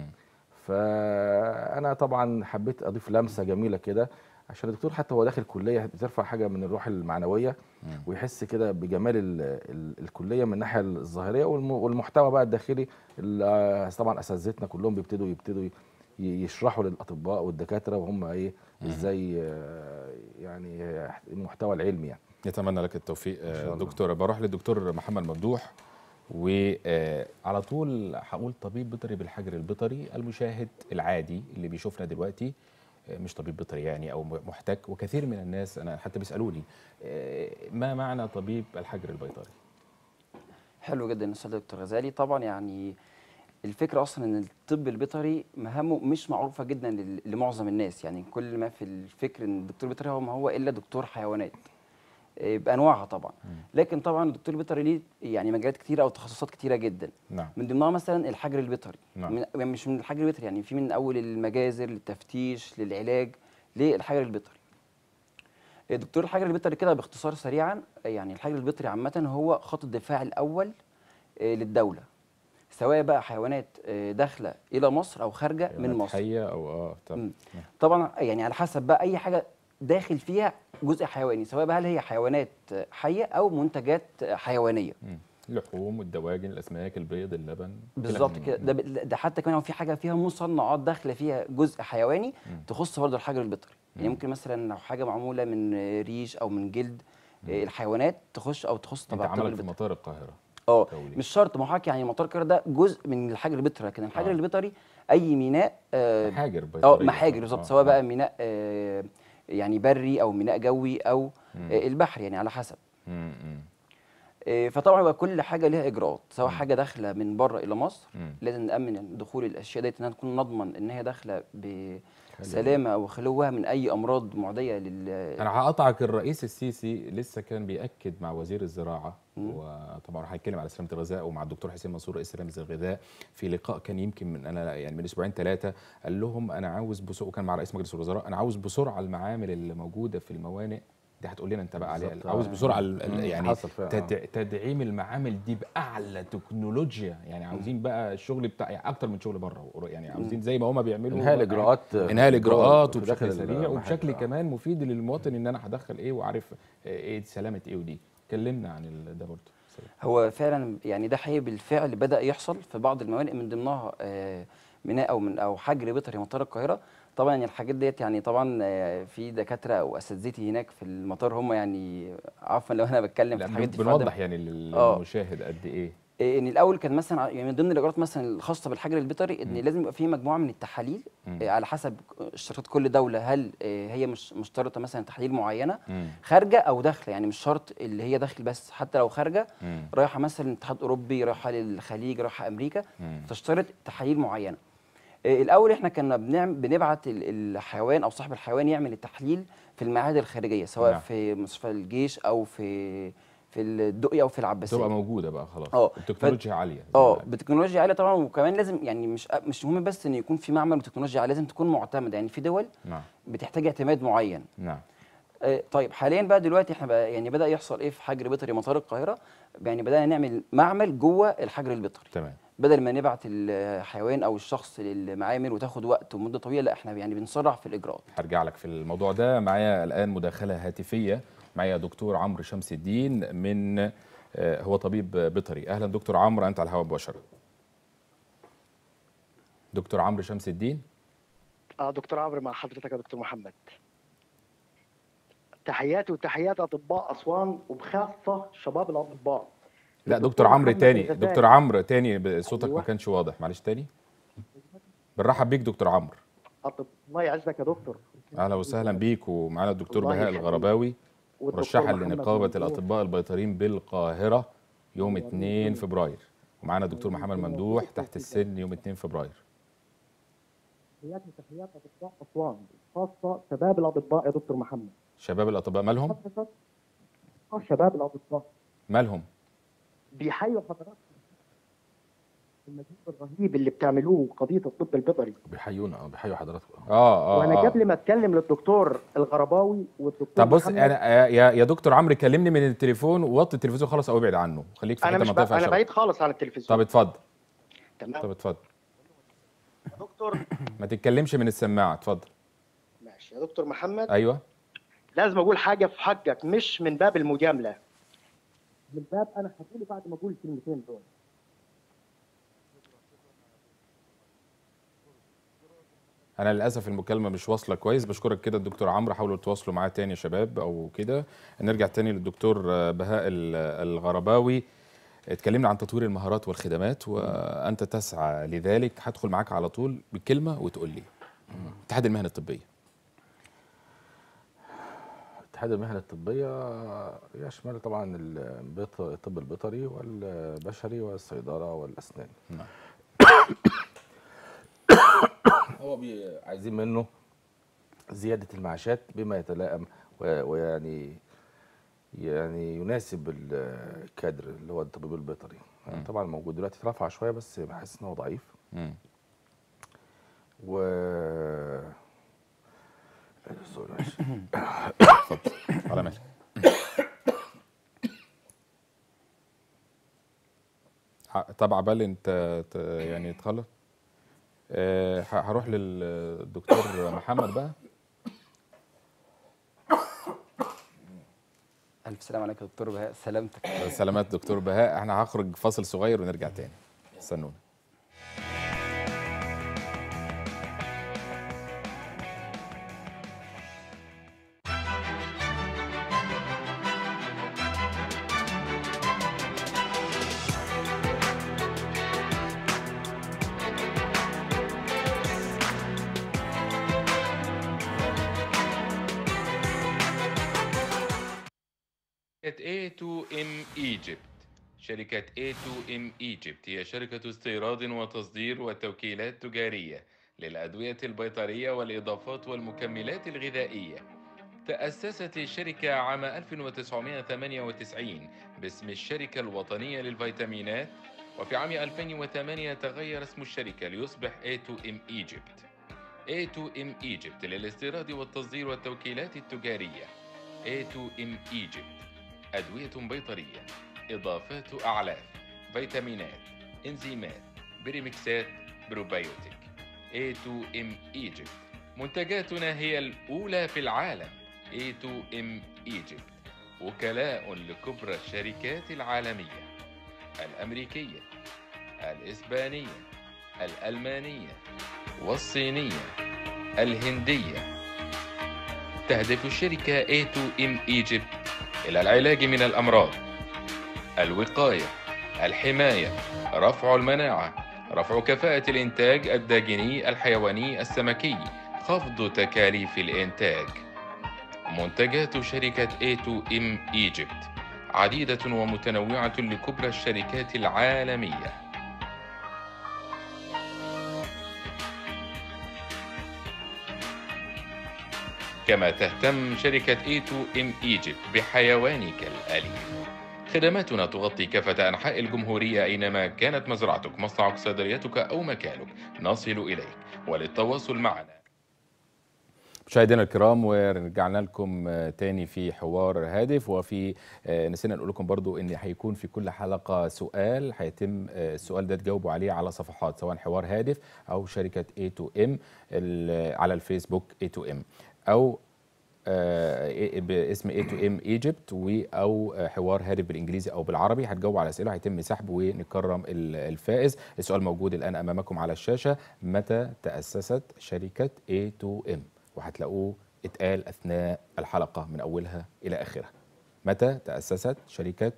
فانا طبعا حبيت اضيف لمسه جميله كده عشان الدكتور حتى هو داخل الكليه بترفع حاجه من الروح المعنويه مم. ويحس كده بجمال ال ال الكليه من الناحيه الظاهريه والم- والمحتوى بقى الداخلي اللي طبعا اساتذتنا كلهم بيبتدوا يبتدوا ي- يشرحوا للاطباء والدكاتره وهم ايه ازاي آه، يعني آه، المحتوى العلمي يعني نتمنى لك التوفيق إن شاء آه، الله. دكتور بروح للدكتور محمد ممدوح وعلى طول هقول طبيب بيطري بالحجر البيطري المشاهد العادي اللي بيشوفنا دلوقتي آه، مش طبيب بيطري يعني او م- محتك وكثير من الناس انا حتى بيسالوني آه، ما معنى طبيب الحجر البيطري حلو جدا استاذ دكتور غزالي طبعا يعني الفكره اصلا ان الطب البيطري مهامه مش معروفه جدا لل- لمعظم الناس يعني كل ما في الفكر ان الدكتور البيطري هو ما هو الا دكتور حيوانات إيه، بانواعها طبعا لكن طبعا الدكتور البيطري ليه يعني مجالات كتيره او تخصصات كتيره جدا نعم من ضمنها مثلا الحجر البيطري نعم. من يعني مش من الحجر البيطري يعني في من اول المجازر للتفتيش للعلاج للحجر البيطري دكتور الحجر البيطري كده باختصار سريعا يعني الحجر البيطري عامه هو خط الدفاع الاول آه، للدوله سواء بقى حيوانات آه، داخله الى مصر او خارجه من حيوانات مصر حيه او اه طب مم. طبعا يعني على حسب بقى اي حاجه داخل فيها جزء حيواني سواء بقى هل هي حيوانات آه، حيه او منتجات آه، حيوانيه مم. اللحوم والدواجن الاسماك البيض اللبن بالظبط كلام. كده ده, ب- ده حتى كمان لو في حاجه فيها مصنعات داخله فيها جزء حيواني تخص برضه الحجر البيطري يعني ممكن مثلا لو حاجه معموله من آه، ريش او من جلد آه، الحيوانات تخش او تخص انت طبعا الطب عملك في البيطري مطار القاهره اه دولي. مش شرط ما هو حضرتك يعني مطار القاهره ده جزء من الحجر البيطري لكن الحجر آه. البيطري اي ميناء آه، محاجر اه بيطرية. محاجر آه، بالظبط آه، سواء آه. بقى ميناء آه، يعني بري او ميناء جوي او آه، البحر يعني على حسب مم، مم. آه، فطبعا بقى كل حاجه ليها اجراءات سواء حاجه داخله من بره الى مصر مم. لازم نامن دخول الاشياء ديت انها تكون نضمن ان هي داخله بسلامه وخلوها من اي امراض معديه لل انا هقطعك الرئيس السيسي لسه كان بياكد مع وزير الزراعه وطبعا هنتكلم على سلامه الغذاء ومع الدكتور حسين منصور رئيس سلامه الغذاء في لقاء كان يمكن من انا يعني من اسبوعين ثلاثه قال لهم انا عاوز بسرعه وكان مع رئيس مجلس الوزراء انا عاوز بسرعه المعامل اللي موجوده في الموانئ دي هتقول لنا انت بقى عليها بالظبط. عاوز آه. بسرعه ال- ال- مم. يعني حصل فعلا. آه. تد- تدعيم المعامل دي باعلى تكنولوجيا يعني عاوزين بقى الشغل بتاع يعني اكتر من شغل بره يعني عاوزين زي ما هما بيعملوا انهاء بقى الاجراءات انهاء الاجراءات في وبشكل داخل سريع المحل. وبشكل آه. كمان مفيد للمواطن ان انا هدخل ايه وعارف ايه سلامه ايه ودي كلمنا عن ال- ده برضه هو فعلا يعني ده حقيقي بالفعل بدا يحصل في بعض الموانئ من ضمنها آه، ميناء او من او حجر بيطري مطار القاهره طبعا يعني الحاجات ديت يعني طبعا آه، في دكاتره او اساتذتي هناك في المطار هم يعني عفوا لو انا بتكلم في لا الحاجات دي بنوضح فده- يعني لل- آه. للمشاهد قد ايه إيه، ان الاول كان مثلا ع- يعني من ضمن الاجراءات مثلا الخاصه بالحجر البيطري ان لازم يبقى في مجموعه من التحاليل مم. إيه، على حسب اشتراطات كل دوله هل إيه، هي مش مشترطه مثلا تحاليل معينه مم. خارجه او داخله يعني مش شرط اللي هي داخل بس حتى لو خارجه مم. رايحه مثلا الاتحاد الاوروبي رايحه للخليج رايحه امريكا مم. تشترط تحاليل معينه إيه، الاول احنا كنا بنعمل بنبعت ال- الحيوان او صاحب الحيوان يعمل التحليل في المعاهد الخارجيه سواء نعم. في مستشفى الجيش او في في الدقي او في العباسيه تبقى موجوده بقى خلاص آه. التكنولوجيا عاليه زي اه ما قال. بتكنولوجيا عاليه طبعا وكمان لازم يعني مش مش مهم بس ان يكون في معمل بتكنولوجيا عاليه لازم تكون معتمده يعني في دول نعم بتحتاج اعتماد معين نعم آه، طيب حاليا بقى دلوقتي احنا بقى يعني بدا يحصل ايه في حجر بيطري مطار القاهره يعني بدانا نعمل معمل جوه الحجر البيطري تمام بدل ما نبعت الحيوان او الشخص للمعامل وتاخد وقت ومده طويله لا احنا يعني بنسرع في الاجراءات هرجع لك في الموضوع ده معايا الان مداخله هاتفيه معايا دكتور عمرو شمس الدين من آه، هو طبيب بيطري اهلا دكتور عمرو انت على الهواء مباشره دكتور عمرو شمس الدين اه دكتور عمرو مع حضرتك يا دكتور محمد تحياتي وتحيات اطباء اسوان وبخاصه شباب الاطباء لا الدكتور دكتور عمرو محمد تاني الغزالي. دكتور عمرو تاني ب- صوتك ما أيوة. كانش واضح معلش تاني بنرحب بيك دكتور عمرو أطب... الله يعزك يا دكتور اهلا وسهلا بيك ومعانا الدكتور الله بهاء يخليك. الغرباوي والدكتور مرشحا محمد لنقابه ممدوح. الاطباء البيطريين بالقاهره يوم 2 فبراير ومعانا الدكتور محمد ممدوح تحت السن يوم 2 فبراير تحياتي وتحيات اطباء اسوان خاصه شباب الاطباء يا دكتور محمد شباب الاطباء مالهم حضرتك آه، شباب الاطباء مالهم بيحيوا حضراتكم المجهود الرهيب اللي بتعملوه قضيه الطب البيطري بيحيونا اه بيحيوا حضراتكم اه اه وانا آه. قبل ما اتكلم للدكتور الغرباوي والدكتور طب بص محمد، انا يا يا دكتور عمرو كلمني من التليفون ووطي التلفزيون خالص او ابعد عنه خليك في انا حته مش منطقه ب... فيها انا شباب. بعيد خالص عن طب التلفزيون اتفضل تمام طب اتفضل يا دكتور ما تتكلمش من السماعه اتفضل ماشي يا دكتور محمد ايوه لازم اقول حاجه في حقك مش من باب المجامله من باب انا هقوله بعد ما اقول الكلمتين دول انا للاسف المكالمه مش واصله كويس بشكرك كده الدكتور عمرو حاولوا تواصلوا معاه تاني يا شباب او كده نرجع تاني للدكتور آه، بهاء ال- الغرباوي اتكلمنا عن تطوير المهارات والخدمات وانت تسعى لذلك هدخل معاك على طول بكلمه وتقول لي اتحاد المهن الطبيه اتحاد المهن الطبيه يشمل طبعا البيط- الطب البيطري والبشري والصيدله والاسنان نعم. هو بي- عايزين منه زياده المعاشات بما يتلائم و- ويعني يعني يناسب ال- الكادر اللي هو الطبيب البيطري يعني طبعا موجود دلوقتي اترفع شويه بس بحس ان هو ضعيف مم. و سوري معلش. على مهلك ع- طب عبال انت ت- يعني تخلص آه، ه- هروح للدكتور محمد بقى الف سلام عليك يا دكتور بهاء سلامتك سلامات دكتور بهاء احنا هخرج فاصل صغير ونرجع تاني استنونا شركة A2M Egypt شركة A2M Egypt هي شركة استيراد وتصدير وتوكيلات تجارية للأدوية البيطرية والإضافات والمكملات الغذائية تأسست الشركة عام 1998 باسم الشركة الوطنية للفيتامينات وفي عام 2008 تغير اسم الشركة ليصبح A2M Egypt A2M Egypt للاستيراد والتصدير والتوكيلات التجارية A2M Egypt أدوية بيطرية إضافات أعلاف فيتامينات إنزيمات بريمكسات بروبايوتيك A2M Egypt منتجاتنا هي الأولى في العالم A2M Egypt وكلاء لكبرى الشركات العالمية الأمريكية الإسبانية الألمانية والصينية الهندية تهدف الشركة A2M Egypt إلى العلاج من الأمراض الوقاية الحماية رفع المناعة رفع كفاءة الإنتاج الداجني الحيواني السمكي خفض تكاليف الإنتاج منتجات شركة A2M Egypt عديدة ومتنوعة لكبرى الشركات العالمية كما تهتم شركة A2M Egypt بحيوانك الأليف خدماتنا تغطي كافة أنحاء الجمهورية أينما كانت مزرعتك مصنعك صيدليتك أو مكانك نصل إليك وللتواصل معنا مشاهدينا الكرام ورجعنا لكم آه، تاني في حوار هادف وفي آه، نسينا نقول لكم برضو ان هيكون في كل حلقه سؤال هيتم آه، السؤال ده تجاوبوا عليه على صفحات سواء حوار هادف او شركه A2M ال- على الفيسبوك A2M او آه، باسم A2M Egypt و او آه، حوار هادف بالانجليزي او بالعربي هتجاوبوا على اسئله هيتم سحب ونكرم ال- الفائز السؤال موجود الان امامكم على الشاشه متى تاسست شركه A2M وهتلاقوه اتقال اثناء الحلقه من اولها الى اخرها متى تاسست شركه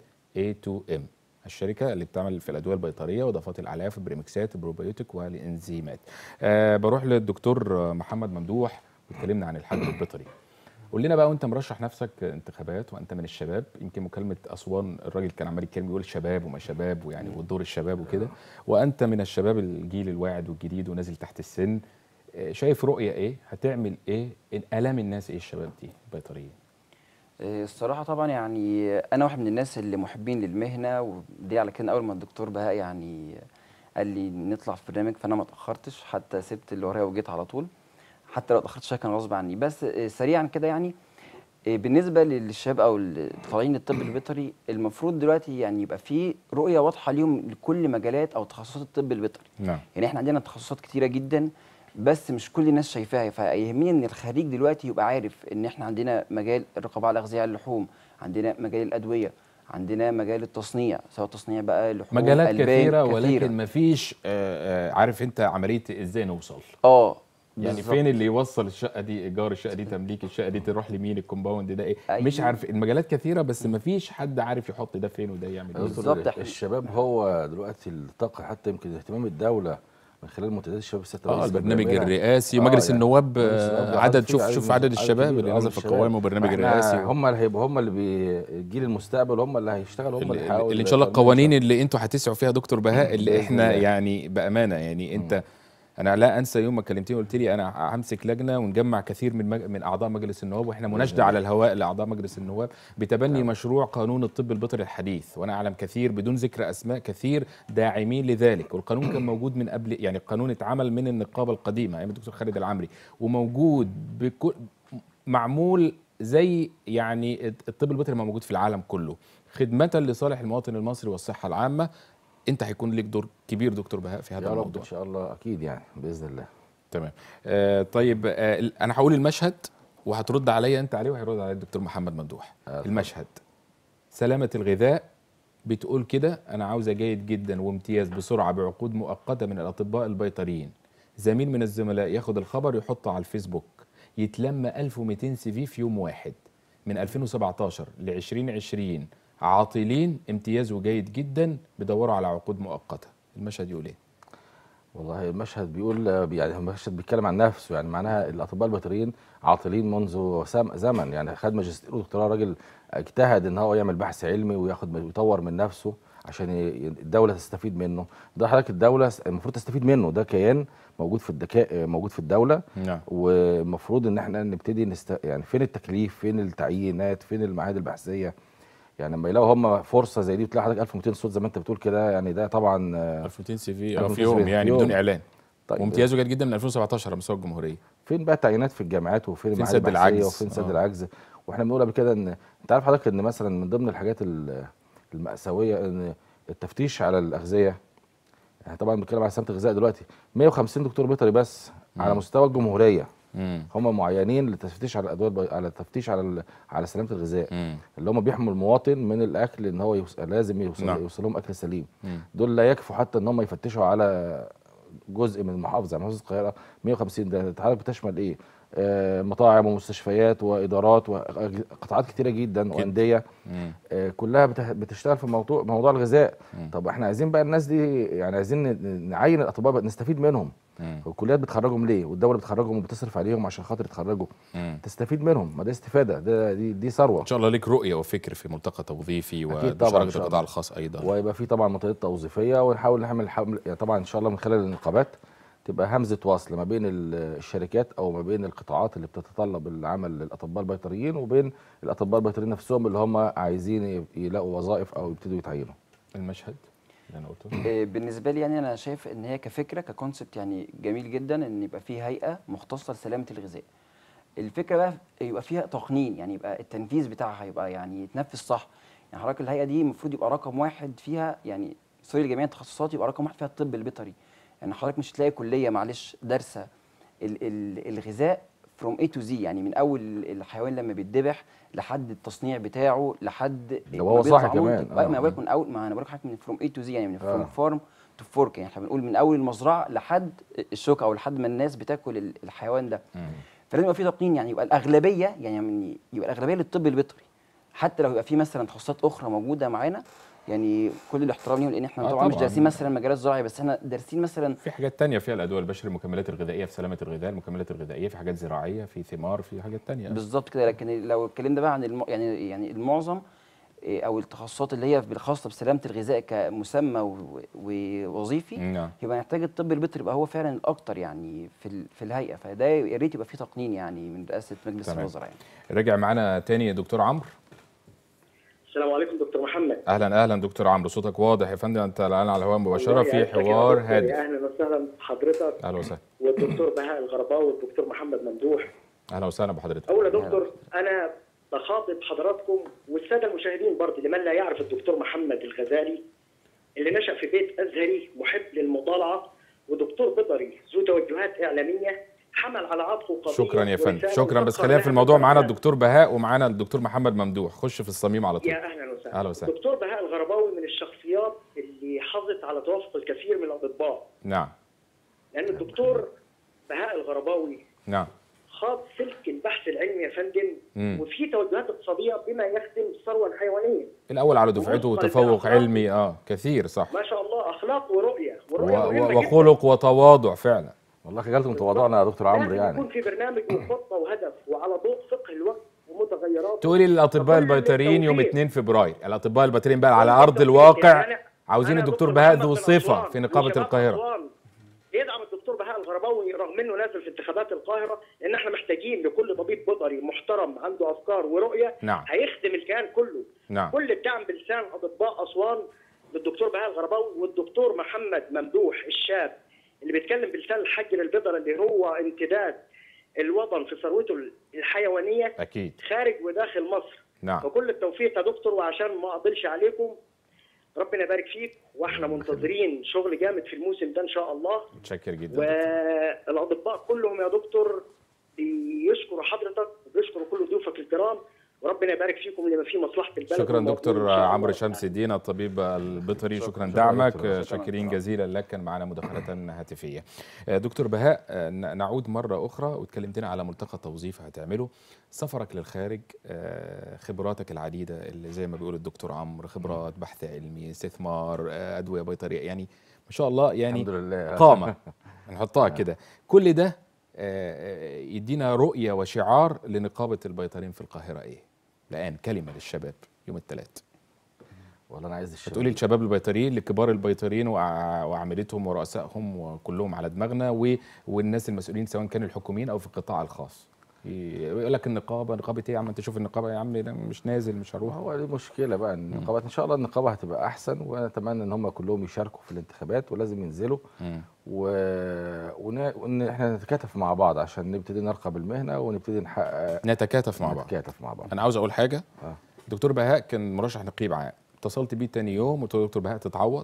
A2M الشركه اللي بتعمل في الادويه البيطريه واضافات الاعلاف البريمكسات البروبيوتيك والانزيمات أه بروح للدكتور محمد ممدوح واتكلمنا عن الحجر البيطري قول لنا بقى وانت مرشح نفسك انتخابات وانت من الشباب يمكن مكالمه اسوان الراجل كان عمال يتكلم يقول شباب وما شباب ويعني ودور الشباب وكده وانت من الشباب الجيل الواعد والجديد ونازل تحت السن آه، شايف رؤيه ايه هتعمل ايه الام الناس ايه الشباب دي البيطريين إيه، الصراحة طبعا يعني أنا واحد من الناس اللي محبين للمهنة ودي على كده أول ما الدكتور بهاء يعني قال لي نطلع في برنامج فأنا ما اتأخرتش حتى سبت اللي ورايا وجيت على طول حتى لو اتأخرت شوية كان غصب عني بس إيه، سريعا كده يعني إيه، بالنسبة للشباب أو اللي طالعين الطب البيطري المفروض دلوقتي يعني يبقى في رؤية واضحة ليهم لكل مجالات أو تخصصات الطب البيطري نعم يعني احنا عندنا تخصصات كتيره جدا بس مش كل الناس شايفاها فيهمني ان الخريج دلوقتي يبقى عارف ان احنا عندنا مجال الرقابه على اغذيه اللحوم عندنا مجال الادويه عندنا مجال التصنيع سواء تصنيع بقى لحوم مجالات ألبان كثيره ولكن مفيش آه، آه، عارف انت عمليه ازاي نوصل اه يعني بالظبط. فين اللي يوصل الشقه دي ايجار الشقه دي تمليك الشقه دي تروح لمين الكومباوند ده ايه أيوة. مش عارف المجالات كثيره بس مفيش حد عارف يحط ده فين وده يعمل ايه دكتور، بالظبط، إحنا- الشباب هو دلوقتي الطاقه حتى يمكن اهتمام الدوله من خلال منتديات الشباب السيادة اه الرئيس البرنامج بيعملها. الرئاسي آه، ومجلس يعني النواب مجلس آه، النواب عدد في شوف عدد شوف من- عدد الشباب كبير اللي أوي نزل من في الشباب. القوائم والبرنامج فإحنا الرئاسي هم اللي هيبقوا هم اللي بي... جيل المستقبل هم اللي هيشتغلوا هم اللي اللي, يحاولوا اللي ان شاء الله يطلعوا القوانين اللي انتوا هتسعوا فيها دكتور بهاء اللي بإذن احنا الله. يعني بامانه يعني انت انا لا انسى يوم ما كلمتني قلت لي انا همسك لجنه ونجمع كثير من مج... من اعضاء مجلس النواب واحنا مناشده الله. على الهواء لاعضاء مجلس النواب بتبني مشروع قانون الطب البيطري الحديث وانا اعلم كثير بدون ذكر اسماء كثير داعمين لذلك والقانون كان موجود من قبل يعني القانون اتعمل من النقابه القديمه ايام الدكتور خالد العمري وموجود بكل معمول زي يعني الطب البيطري ما موجود في العالم كله خدمة لصالح المواطن المصري والصحة العامة انت هيكون ليك دور كبير دكتور بهاء في هذا يا رب الموضوع ان شاء الله اكيد يعني باذن الله تمام آه طيب آه ال- انا هقول المشهد وهترد عليا انت عليه وهيرد عليا الدكتور محمد ممدوح آه، المشهد سلامة الغذاء بتقول كده انا عاوزة جيد جدا وامتياز بسرعة بعقود مؤقتة من الاطباء البيطريين زميل من الزملاء ياخد الخبر يحطه على الفيسبوك يتلم 1200 سي في في يوم واحد من 2017 ل 2020 عاطلين امتياز وجيد جدا بيدوروا على عقود مؤقتة المشهد يقول ايه والله المشهد بيقول يعني المشهد بيتكلم عن نفسه يعني معناها الاطباء البيطريين عاطلين منذ سم- زمن يعني خد ماجستير ودكتوراه راجل اجتهد ان هو يعمل بحث علمي وياخد ويطور من نفسه عشان ي- الدوله تستفيد منه ده حضرتك الدوله المفروض تستفيد منه ده كيان موجود في الذكاء موجود في الدوله نعم والمفروض ان احنا نبتدي نست... يعني فين التكليف فين التعيينات فين المعاهد البحثيه يعني لما يلاقوا هم فرصه زي دي وتلاقي حضرتك 1200 صوت زي ما انت بتقول كده يعني ده طبعا آه، 1200 سي في 1200 في سي يوم في يعني يوم. بدون اعلان طيب وامتيازه جيد جدا من 2017 على مستوى الجمهوريه فين بقى التعيينات في الجامعات وفين فين المعاهد سد البحثية العجز؟ وفين سد آه. العجز واحنا بنقول قبل كده ان انت عارف حضرتك ان مثلا من ضمن الحاجات ال- المأساوية ان التفتيش على الأغذية يعني طبعا بنتكلم على سلامة الغذاء دلوقتي 150 دكتور بيطري بس على مستوى الجمهورية امم هم معينين للتفتيش على الادويه البي... على التفتيش على ال... على سلامه الغذاء امم اللي هم بيحموا المواطن من الاكل ان هو يوص... لازم يوصل نعم. يوصل لهم اكل سليم مم. دول لا يكفوا حتى ان هم يفتشوا على جزء من المحافظه يعني محافظه القاهره 150 ده انت عارف بتشمل ايه آه مطاعم ومستشفيات وادارات وقطاعات كتيره جدا وانديه امم آه كلها بت... بتشتغل في موضوع موضوع الغذاء مم. طب احنا عايزين بقى الناس دي يعني عايزين ن- نعين الاطباء بقى، نستفيد منهم امم والكليات بتخرجهم ليه والدوله بتخرجهم وبتصرف عليهم عشان خاطر يتخرجوا امم تستفيد منهم ما ده استفاده ده دي دي ثروه ان شاء الله ليك رؤيه وفر في ملتقى توظيفي أكيد طبعاً إن ومشاركه شاء القطاع الله. الخاص ايضا ويبقى في طبعا منطقه توظيفيه ونحاول نعمل حمل يعني طبعا ان شاء الله من خلال النقابات تبقى همزه وصل ما بين ال- الشركات او ما بين القطاعات اللي بتتطلب العمل للاطباء البيطريين وبين الاطباء البيطريين نفسهم اللي هم عايزين ي- يلاقوا وظائف او يبتدوا يتعينوا المشهد اللي انا قلته إيه، بالنسبه لي يعني انا شايف ان هي كفكره ككونسبت يعني جميل جدا ان يبقى في هيئه مختصه لسلامه الغذاء الفكره بقى يبقى فيها تقنين يعني يبقى التنفيذ بتاعها يبقى يعني يتنفذ صح يعني حضرتك الهيئه دي المفروض يبقى رقم واحد فيها يعني سوري لجميع التخصصات يبقى رقم واحد فيها الطب البيطري يعني حضرتك مش هتلاقي كليه معلش دارسه ال- ال- الغذاء فروم اي تو زي يعني من اول الحيوان لما بيتذبح لحد التصنيع بتاعه لحد لو هو ما بيطلع صح كمان، منتج. آه. ما بقولك من اول ما انا بقول لك من فروم اي تو زي يعني من فروم آه. فارم تو فورك يعني احنا بنقول من اول المزرعه لحد الشوكه او لحد ما الناس بتاكل ال- الحيوان ده فلازم يبقى في تقنين يعني يبقى الاغلبيه يعني يبقى الاغلبيه للطب البيطري حتى لو يبقى في مثلا تخصصات اخرى موجوده معانا يعني كل الاحترام ليهم لان احنا آه طبعا مش طبعاً. دارسين مثلا مجالات زراعيه بس احنا دارسين مثلا في حاجات تانية فيها الادويه البشري المكملات الغذائيه في سلامه الغذاء المكملات الغذائيه في حاجات زراعيه في ثمار في حاجات تانية بالظبط كده لكن لو اتكلمنا بقى عن الم... يعني يعني المعظم إيه، او التخصصات اللي هي الخاصه بسلامه الغذاء كمسمى و- ووظيفي نعم يبقى محتاج الطب البيطري يبقى هو فعلا الاكتر يعني في ال- في الهيئه فده يا ريت يبقى فيه تقنين يعني من رئاسه مجلس تمام. الوزراء يعني. رجع معانا تاني يا دكتور عمرو السلام عليكم دكتور محمد اهلا اهلا دكتور عمرو صوتك واضح يا فندم انت الان على الهواء مباشره والله في يعزك يا حوار دكتور، هادف اهلا وسهلا بحضرتك اهلا وسهلا والدكتور بهاء الغرباوي والدكتور محمد ممدوح اهلا وسهلا بحضرتك اول يا دكتور انا بخاطب حضراتكم والساده المشاهدين برضه لمن لا يعرف الدكتور محمد الغزالي اللي نشا في بيت ازهري محب للمطالعه ودكتور بيطري ذو توجهات اعلاميه حمل على عاتقه قضيه شكرا يا فندم ورسالة شكرا بس وفكر خلينا في لها الموضوع معانا بالقرآن. الدكتور بهاء ومعانا الدكتور محمد ممدوح خش في الصميم على طول يا اهلا وسهلا أهلا وسهلا. الدكتور بهاء الغرباوي من الشخصيات اللي حظت على توافق الكثير من الاطباء نعم لان الدكتور بهاء الغرباوي نعم خاض سلك البحث العلمي يا فندم مم. وفي توجهات اقتصاديه بما يخدم الثروه الحيوانيه الاول على دفعته ووفقاً وتفوق للأخلاق. علمي اه كثير صح ما شاء الله اخلاق ورؤيه و- ورؤيه مهمه و- جدا وخلق وتواضع فعلا والله خجلتم تواضعنا يا دكتور عمرو لازم يعني يكون في برنامج وخطه وهدف وعلى ضوء فقه الوقت ومتغيراته تقولي للاطباء وكل البيطريين يوم التوفيق. 2 فبراير الاطباء البيطريين بقى على كل ارض التوفيق. الواقع يعني أنا- عاوزين أنا الدكتور دكتور بهاء محمد ذو بن صفه أسوان في نقابه وشباب القاهره أسوان يدعم الدكتور بهاء الغرباوي رغم انه نازل في انتخابات القاهره لان احنا محتاجين لكل طبيب بيطري محترم عنده افكار ورؤيه نعم. هيخدم الكيان كله نعم كل الدعم بلسان اطباء اسوان للدكتور بهاء الغرباوي والدكتور محمد ممدوح الشاب اللي بيتكلم بلسان الحج للبيطر اللي هو امتداد الوطن في ثروته الحيوانيه اكيد خارج وداخل مصر نعم فكل التوفيق يا دكتور وعشان ما اطلش عليكم ربنا يبارك فيك واحنا منتظرين شغل جامد في الموسم ده ان شاء الله متشكر جدا والاطباء كلهم يا دكتور بيشكروا حضرتك وبيشكروا كل ضيوفك الكرام وربنا يبارك فيكم لما في مصلحه البلد شكرا والموطنين دكتور إن شاء الله. عمرو شمس الدين الطبيب البيطري شكرا, شكراً دعمك دكتور. شاكرين جزيلا لك كان معنا مداخله هاتفيه دكتور بهاء ن- نعود مره اخرى واتكلمتنا على ملتقى توظيف هتعمله سفرك للخارج آه، خبراتك العديده اللي زي ما بيقول الدكتور عمرو خبرات بحث علمي استثمار آه، ادويه بيطريه يعني ما شاء الله يعني الحمد لله قامه نحطها كده كل ده آه، آه، يدينا رؤيه وشعار لنقابه البيطريين في القاهره ايه الان كلمه للشباب يوم الثلاث والله انا عايز الشباب هتقولي لشباب البيطريين لكبار البيطريين وع- وعاملتهم ورؤسائهم وكلهم على دماغنا و... والناس المسؤولين سواء كانوا الحكوميين او في القطاع الخاص ي- يقول لك النقابه نقابه ايه يا عم انت شوف النقابه يا عم ده مش نازل مش ما هروح هو دي مشكله بقى إن النقابات ان شاء الله النقابه هتبقى احسن ونتمنى ان هم كلهم يشاركوا في الانتخابات ولازم ينزلوا مم. و... ون... وان احنا نتكاتف مع بعض عشان نبتدي نرقب المهنه ونبتدي نحقق نتكاتف مع بعض نتكاتف مع بعض انا عاوز اقول حاجه آه. دكتور بهاء كان مرشح نقيب عام اتصلت بيه تاني يوم وقلت له دكتور بهاء تتعوض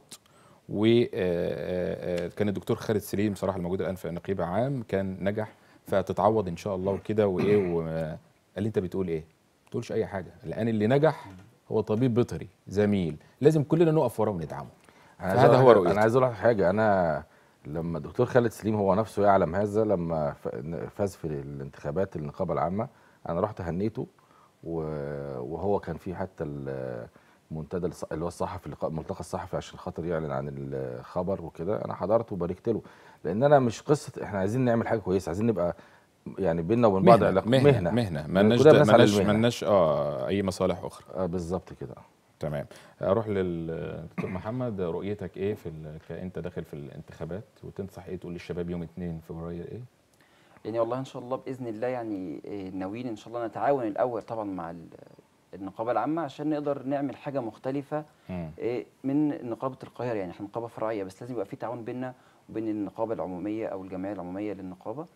وكان الدكتور خالد سليم بصراحه الموجود الان في نقيب عام كان نجح فتتعوض ان شاء الله وكده وايه و- قال لي انت بتقول ايه؟ ما تقولش اي حاجه الان اللي نجح هو طبيب بيطري زميل لازم كلنا نقف وراه وندعمه أنا عايز فهذا أقول هو لك- رؤيتي. انا عايز اقول لك حاجه انا لما الدكتور خالد سليم هو نفسه يعلم هذا لما ف- فاز في الانتخابات النقابه العامه انا رحت هنيته و- وهو كان في حتى ال- المنتدى الص- اللي هو الصحفي اللقاء- الملتقى الصحفي عشان خاطر يعلن عن الخبر وكده انا حضرت وباركت له لان انا مش قصه احنا عايزين نعمل حاجه كويسه عايزين نبقى يعني بيننا وبين بعض مهنه علاقه مهنه مهنه مالناش كلنا بنسعى مالناش للمهنة. مالناش اه اي مصالح اخرى آه بالظبط كده تمام اروح للدكتور محمد رؤيتك ايه في ال- ك- انت داخل في الانتخابات وتنصح ايه تقول للشباب يوم 2 فبراير ايه يعني والله ان شاء الله باذن الله يعني إيه، ناويين ان شاء الله نتعاون الاول طبعا مع ال- النقابه العامه عشان نقدر نعمل حاجه مختلفه مم. إيه، من نقابه القاهره يعني احنا نقابه فرعيه بس لازم يبقى في تعاون بيننا وبين النقابه العموميه او الجمعيه العموميه للنقابه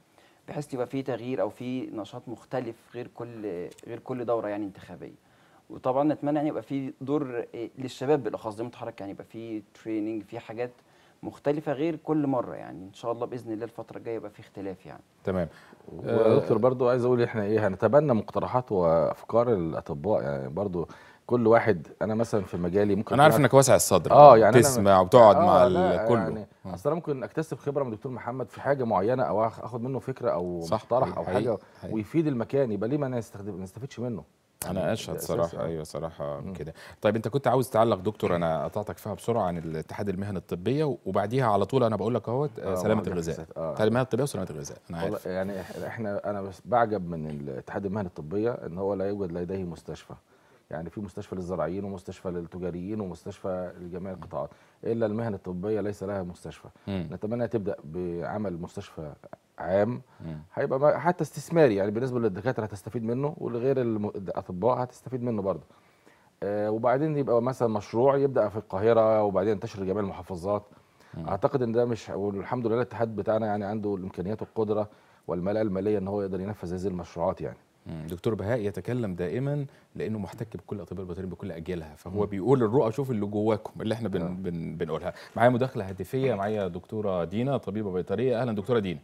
بحيث يبقى في تغيير او في نشاط مختلف غير كل غير كل دوره يعني انتخابيه وطبعا نتمنى يعني يبقى في دور إيه، للشباب بالاخص زي ما حضرتك يعني يبقى في تريننج في حاجات مختلفه غير كل مره يعني ان شاء الله باذن الله الفتره الجايه يبقى في اختلاف يعني تمام ويا دكتور برضو عايز اقول احنا ايه هنتبنى مقترحات وافكار الاطباء يعني برضو كل واحد انا مثلا في مجالي ممكن انا عارف يكون انك واسع الصدر اه يعني أنا- تسمع وتقعد آه مع لا ال- كله يعني آه. اصل انا ممكن اكتسب خبره من دكتور محمد في حاجه معينه او آخ- اخد منه فكره او صح، مقترح او حقيقي، حاجه حقيقي. ويفيد المكان يبقى ليه ما نستخدم ما نستفيدش منه انا يعني اشهد ده صراحه أساسي، آه. ايوه صراحه كده طيب انت كنت عاوز تعلق دكتور انا قطعتك فيها بسرعه عن الاتحاد المهني الطبيه وبعديها على طول انا بقول لك اهوت آه، آه، سلامه معالجة الغذاء الفساد، آه. الاتحاد المهني الطبيه وسلامه الغذاء انا والله عارف يعني إح- احنا انا بس بعجب من الاتحاد المهني الطبيه ان هو لا يوجد لديه مستشفى يعني في مستشفى للزراعيين ومستشفى للتجاريين ومستشفى لجميع القطاعات الا المهن الطبيه ليس لها مستشفى مم. نتمنى تبدا بعمل مستشفى عام مم. هيبقى ما- حتى استثماري يعني بالنسبه للدكاتره هتستفيد منه ولغير الم- الاطباء هتستفيد منه برضه آه وبعدين يبقى مثلا مشروع يبدا في القاهره وبعدين ينتشر لجميع المحافظات اعتقد ان ده مش والحمد لله الاتحاد بتاعنا يعني عنده الامكانيات والقدره والملاءه الماليه ان هو يقدر ينفذ هذه المشروعات يعني مم. دكتور بهاء يتكلم دائما لانه محتك بكل الاطباء البيطريين بكل اجيالها فهو بيقول الرؤى شوف اللي جواكم اللي احنا بن بن بنقولها معايا مداخله هاتفيه معايا دكتوره دينا طبيبه بيطريه اهلا دكتوره دينا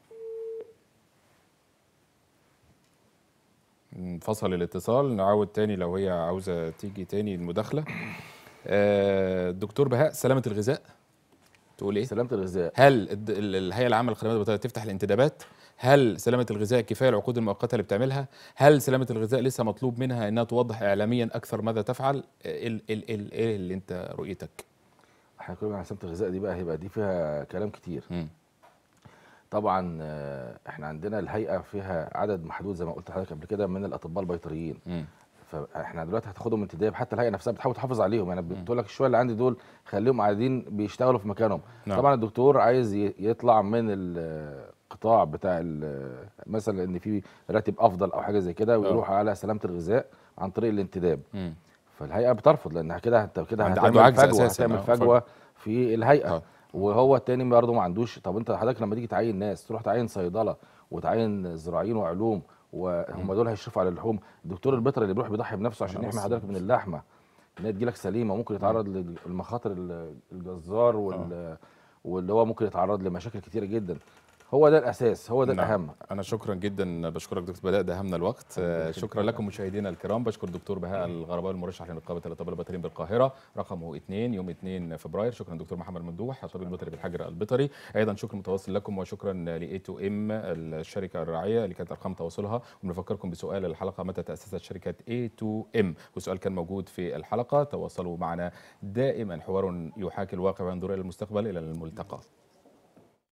انفصل الاتصال نعاود تاني لو هي عاوزه تيجي تاني المداخله آه، دكتور بهاء سلامه الغذاء تقول ايه سلامه الغذاء هل الد- ال- الهيئه العامه للخدمات البيطريه تفتح الانتدابات؟ هل سلامه الغذاء كفايه العقود المؤقته اللي بتعملها؟ هل سلامه الغذاء لسه مطلوب منها انها توضح اعلاميا اكثر ماذا تفعل؟ ايه ال- ال- ال- ايه اللي انت رؤيتك؟ احنا كل عن سلامه الغذاء دي بقى هيبقى دي فيها كلام كتير مم. طبعا آه، احنا عندنا الهيئه فيها عدد محدود زي ما قلت لحضرتك قبل كده من الاطباء البيطريين مم. فاحنا دلوقتي هتاخدهم انتداب حتى الهيئه نفسها بتحاول تحافظ عليهم يعني بتقول لك الشويه اللي عندي دول خليهم قاعدين بيشتغلوا في مكانهم نعم. طبعا الدكتور عايز ي- يطلع من القطاع بتاع ال- مثلا ان في راتب افضل او حاجه زي كده ويروح على سلامه الغذاء عن طريق الانتداب مم. فالهيئه بترفض لانها كده هت- كده عند- هتعمل عنده عجز فجوه أساساً، هتعمل آه، فجوه في الهيئه آه. وهو التاني برضه ما عندوش طب انت حضرتك لما تيجي تعين ناس تروح تعين صيدله وتعين زراعيين وعلوم وهم دول هيشرفوا على اللحوم الدكتور البيطري اللي بيروح بيضحي بنفسه عشان أنا يحمي بص- حضرتك من اللحمه ان هي تجيلك سليمه وممكن يتعرض للمخاطر ال- الجزار وال واللي هو ممكن يتعرض لمشاكل كتيره جدا هو ده الاساس هو ده نعم. الاهم انا شكرا جدا بشكرك دكتور بهاء دهمنا الوقت آه، شكرا لكم مشاهدينا الكرام بشكر دكتور بهاء الغرباوي المرشح لنقابه الاطباء البيطريين بالقاهره رقمه 2 يوم 2 فبراير شكرا دكتور محمد ممدوح طبيب البيطري بالحجر البيطري ايضا شكر متواصل لكم وشكرا لاي تو ام الشركه الراعيه اللي كانت ارقام تواصلها وبنفكركم بسؤال الحلقه متى تاسست شركه اي تو ام والسؤال كان موجود في الحلقه تواصلوا معنا دائما حوار يحاكي الواقع وينظر الى المستقبل الى الملتقى